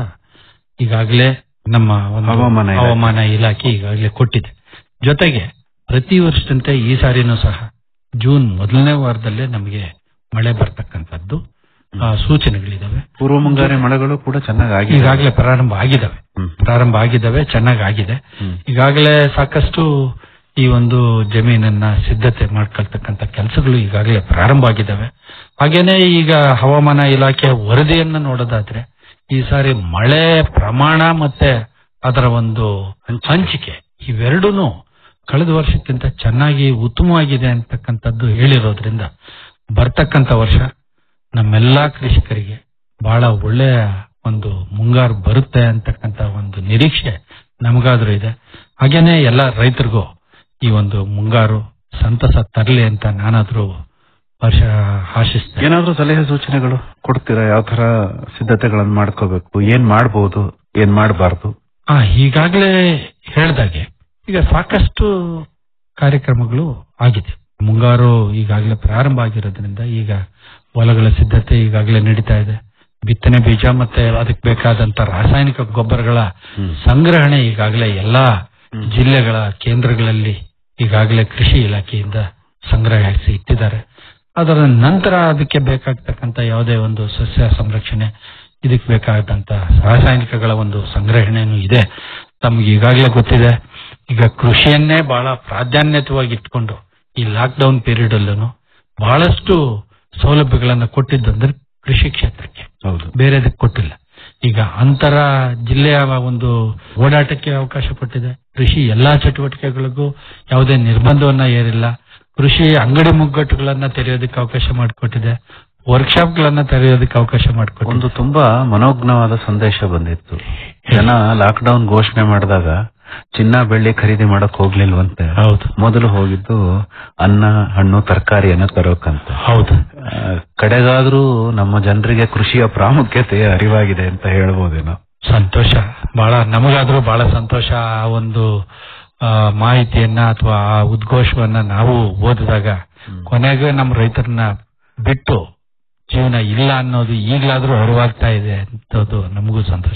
ಈಗಾಗಲೇ ನಮ್ಮ ಒಂದು ಹವಾಮಾನ ಇಲಾಖೆ. ಹವಾಮಾನ ಇಲಾಖೆ ಈಗಾಗಲೇ ಕೊಟ್ಟಿದೆ ಜೊತೆಗೆ ಪ್ರತಿ ವರ್ಷದಂತೆ ಈ ಸಾರಿನೂ ಸಹ ಜೂನ್ ಮೊದಲನೇ ವಾರದಲ್ಲೇ ನಮಗೆ ಮಳೆ ಬರ್ತಕ್ಕಂಥದ್ದು ಆ, ಸೂಚನೆಗಳಿದಾವೆ ಪೂರ್ವ ಮುಂಗಾರಿ ಮಳೆಗಳು ಕೂಡ ಚೆನ್ನಾಗಿ ಆಗಿದೆ ಈಗಾಗಲೇ ಪ್ರಾರಂಭ ಆಗಿದಾವೆ ಹ್ಮ್. ಪ್ರಾರಂಭ ಆಗಿದ್ದಾವೆ ಚೆನ್ನಾಗಿ ಆಗಿದೆ ಹ್ಮ್. ಈಗಾಗಲೇ ಸಾಕಷ್ಟು ಈ ಒಂದು ಜಮೀನನ್ನ ಸಿದ್ಧತೆ ಮಾಡ್ಕೊಳ್ತಕ್ಕಂಥ ಕೆಲಸಗಳು ಈಗಾಗಲೇ ಪ್ರಾರಂಭ ಆಗಿದ್ದಾವೆ ಹಾಗೇನೆ ಈಗ ಹವಾಮಾನ ಇಲಾಖೆಯ ವರದಿಯನ್ನ ನೋಡೋದಾದ್ರೆ ಈ ಸಾರಿ ಮಳೆ ಪ್ರಮಾಣ ಮತ್ತೆ ಅದರ ಒಂದು ಹಂಚಿಕೆ ಇವೆರಡೂನು ಕಳೆದ ವರ್ಷಕ್ಕಿಂತ ಚೆನ್ನಾಗಿ ಉತ್ತಮವಾಗಿದೆ ಅಂತಕ್ಕಂಥದ್ದು ಹೇಳಿರೋದ್ರಿಂದ ಬರ್ತಕ್ಕಂಥ ವರ್ಷ ನಮ್ಮೆಲ್ಲಾ ಕೃಷಿಕರಿಗೆ ಬಹಳ ಒಳ್ಳೆಯ ಒಂದು ಮುಂಗಾರು ಬರುತ್ತೆ ಅಂತಕ್ಕಂಥ ಒಂದು ನಿರೀಕ್ಷೆ ನಮಗಾದ್ರೂ ಇದೆ ಹಾಗೇನೆ ಎಲ್ಲ ರೈತರಿಗೂ ಈ ಒಂದು ಮುಂಗಾರು ಸಂತಸ ತರಲಿ ಅಂತ ನಾನಾದ್ರೂ ವರ್ಷ ಆಶಿಸ್ತೇನೆ ಏನಾದ್ರೂ ಸಲಹೆ ಸೂಚನೆಗಳು ಕೊಡ್ತೀರಾ ಯಾವ ತರ ಸಿದ್ಧತೆಗಳನ್ನು ಮಾಡ್ಕೋಬೇಕು ಏನ್ ಮಾಡ್ಬೋದು ಏನ್ ಮಾಡಬಾರ್ದು ಆ ಈಗಾಗಲೇ ಹೇಳ್ದಾಗೆ ಈಗ ಸಾಕಷ್ಟು ಕಾರ್ಯಕ್ರಮಗಳು ಆಗಿದೆ ಮುಂಗಾರು ಈಗಾಗಲೇ ಪ್ರಾರಂಭ ಆಗಿರೋದ್ರಿಂದ ಈಗ ಹೊಲಗಳ ಸಿದ್ಧತೆ ಈಗಾಗಲೇ ನಡೀತಾ ಇದೆ ಬಿತ್ತನೆ ಬೀಜ ಮತ್ತೆ ಅದಕ್ಕೆ ಬೇಕಾದಂತ ರಾಸಾಯನಿಕ ಗೊಬ್ಬರಗಳ ಸಂಗ್ರಹಣೆ ಈಗಾಗಲೇ ಎಲ್ಲಾ ಜಿಲ್ಲೆಗಳ ಕೇಂದ್ರಗಳಲ್ಲಿ ಈಗಾಗಲೇ ಕೃಷಿ ಇಲಾಖೆಯಿಂದ ಸಂಗ್ರಹಿಸಿ ಇಟ್ಟಿದ್ದಾರೆ ಅದರ ನಂತರ ಅದಕ್ಕೆ ಬೇಕಾಗ್ತಕ್ಕಂತ ಯಾವುದೇ ಒಂದು ಸಸ್ಯ ಸಂರಕ್ಷಣೆ ಇದಕ್ಕೆ ಬೇಕಾದಂತ ರಾಸಾಯನಿಕಗಳ ಒಂದು ಸಂಗ್ರಹಣೆನೂ ಇದೆ ತಮ್ಗೆ ಈಗಾಗಲೇ ಗೊತ್ತಿದೆ ಈಗ ಕೃಷಿಯನ್ನೇ ಬಹಳ ಪ್ರಾಧಾನ್ಯತವಾಗಿ ಇಟ್ಕೊಂಡು ಈ ಲಾಕ್ಡೌನ್ ಪೀರಿಯಡ್ ಅಲ್ಲೂ ಬಹಳಷ್ಟು ಸೌಲಭ್ಯಗಳನ್ನ ಕೊಟ್ಟಿದ್ದಂದ್ರೆ ಕೃಷಿ ಕ್ಷೇತ್ರಕ್ಕೆ ಹೌದು ಬೇರೆದಕ್ಕೆ ಕೊಟ್ಟಿಲ್ಲ ಈಗ ಅಂತರ ಜಿಲ್ಲೆಯ ಒಂದು ಓಡಾಟಕ್ಕೆ ಅವಕಾಶ ಕೊಟ್ಟಿದೆ ಕೃಷಿ ಎಲ್ಲಾ ಚಟುವಟಿಕೆಗಳಿಗೂ ಯಾವುದೇ ನಿರ್ಬಂಧವನ್ನ ಏರಿಲ್ಲ ಕೃಷಿ ಅಂಗಡಿ ಮುಗ್ಗಟ್ಟುಗಳನ್ನ ತೆರೆಯೋದಕ್ಕೆ ಅವಕಾಶ ಮಾಡಿಕೊಟ್ಟಿದೆ ವರ್ಕ್ಶಾಪ್ ಗಳನ್ನ ತೆರೆಯೋದಕ್ಕೆ ಅವಕಾಶ ಮಾಡಿಕೊಟ್ಟಿದೆ ಒಂದು ತುಂಬಾ ಮನೋಜ್ಞವಾದ ಸಂದೇಶ ಬಂದಿತ್ತು ಜನ ಲಾಕ್ ಡೌನ್ ಘೋಷಣೆ ಮಾಡಿದಾಗ ಚಿನ್ನ ಬೆಳ್ಳಿ ಖರೀದಿ ಮಾಡಕ್ ಹೋಗ್ಲಿಲ್ವಂತೆ ಹೌದು ಮೊದಲು ಹೋಗಿದ್ದು ಅನ್ನ ಹಣ್ಣು ತರಕಾರಿಯನ್ನ ತರೋಕಂತ ಹೌದು ಆ, ಕಡೆಗಾದ್ರೂ ನಮ್ಮ ಜನರಿಗೆ ಕೃಷಿಯ ಪ್ರಾಮುಖ್ಯತೆ ಅರಿವಾಗಿದೆ ಅಂತ ಹೇಳ್ಬೋದೇನೋ ಸಂತೋಷ ಬಹಳ ನಮಗಾದ್ರೂ ಬಹಳ ಸಂತೋಷ ಆ ಒಂದು ಆ, ಮಾಹಿತಿಯನ್ನ ಅಥವಾ ಆ ಉದ್ಘೋಷವನ್ನ ನಾವು ಓದಿದಾಗ ಕೊನೆಗೆ ನಮ್ಮ ರೈತರನ್ನ ಬಿಟ್ಟು ಜೀವನ ಇಲ್ಲ ಅನ್ನೋದು ಈಗಲಾದ್ರೂ ಅರಿವಾಗ್ತಾ ಇದೆ ಅಂತದ್ದು ನಮಗೂ ಸಂತೋಷ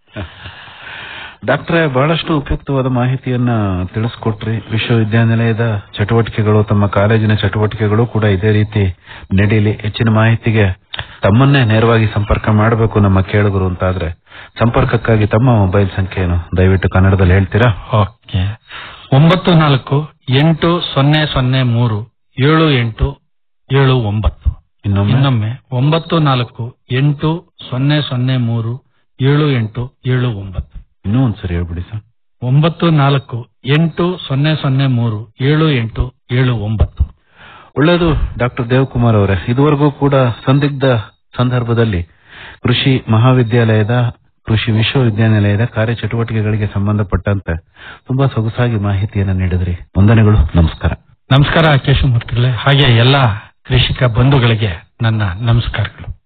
ಡಾಕ್ಟ್ರೆ ಬಹಳಷ್ಟು ಉಪಯುಕ್ತವಾದ ಮಾಹಿತಿಯನ್ನ ತಿಳಿಸ್ಕೊಟ್ರಿ ವಿಶ್ವವಿದ್ಯಾನಿಲಯದ ಚಟುವಟಿಕೆಗಳು ತಮ್ಮ ಕಾಲೇಜಿನ ಚಟುವಟಿಕೆಗಳು ಕೂಡ ಇದೇ ರೀತಿ ನಡೀಲಿ ಹೆಚ್ಚಿನ ಮಾಹಿತಿಗೆ ತಮ್ಮನ್ನೇ ನೇರವಾಗಿ ಸಂಪರ್ಕ ಮಾಡಬೇಕು ನಮ್ಮ ಕೇಳುಗರು ಅಂತಾದ್ರೆ ಸಂಪರ್ಕಕ್ಕಾಗಿ ತಮ್ಮ ಮೊಬೈಲ್ ಸಂಖ್ಯೆ ಏನು ದಯವಿಟ್ಟು ಕನ್ನಡದಲ್ಲಿ ಹೇಳ್ತೀರಾ ಓಕೆ ಒಂಬತ್ತು ನಾಲ್ಕು ಎಂಟು ಸೊನ್ನೆ ಸೊನ್ನೆ ಮೂರು ಏಳು ಎಂಟು ಏಳು ಒಂಬತ್ತು ಇನ್ನೊಮ್ಮೆ ಇನ್ನೊಮ್ಮೆ ಒಂಬತ್ತು ನಾಲ್ಕು ಎಂಟು ಸೊನ್ನೆ ಸೊನ್ನೆ ಮೂರು ಏಳು ಎಂಟು ಏಳು ಒಂಬತ್ತು ಇನ್ನೂ ಒಂದ್ಸರಿ ಹೇಳ್ಬಿಡಿ ಸರ್ ಒಂಬತ್ತು ನಾಲ್ಕು ಎಂಟು ಸೊನ್ನೆ ಸೊನ್ನೆ ಮೂರು ಏಳು ಎಂಟು ಏಳು ಒಂಬತ್ತು ಒಳ್ಳೆಯದು ಡಾಕ್ಟರ್ ದೇವಕುಮಾರ್ ಅವರೇ ಇದುವರೆಗೂ ಕೂಡ ಸಂದಿಗ್ಧ ಸಂದರ್ಭದಲ್ಲಿ ಕೃಷಿ ಮಹಾವಿದ್ಯಾಲಯದ ಕೃಷಿ ವಿಶ್ವವಿದ್ಯಾನಿಲಯದ ಕಾರ್ಯಚಟುವಟಿಕೆಗಳಿಗೆ ಸಂಬಂಧಪಟ್ಟಂತೆ ತುಂಬಾ ಸೊಗಸಾಗಿ ಮಾಹಿತಿಯನ್ನು ನೀಡಿದ್ರಿ ವಂದನೆಗಳು ನಮಸ್ಕಾರ ನಮಸ್ಕಾರ ಕೇಶವಮೂರ್ತಿಗಳೇ ಹಾಗೆ ಎಲ್ಲ ಕೃಷಿಕ ಬಂಧುಗಳಿಗೆ ನನ್ನ ನಮಸ್ಕಾರಗಳು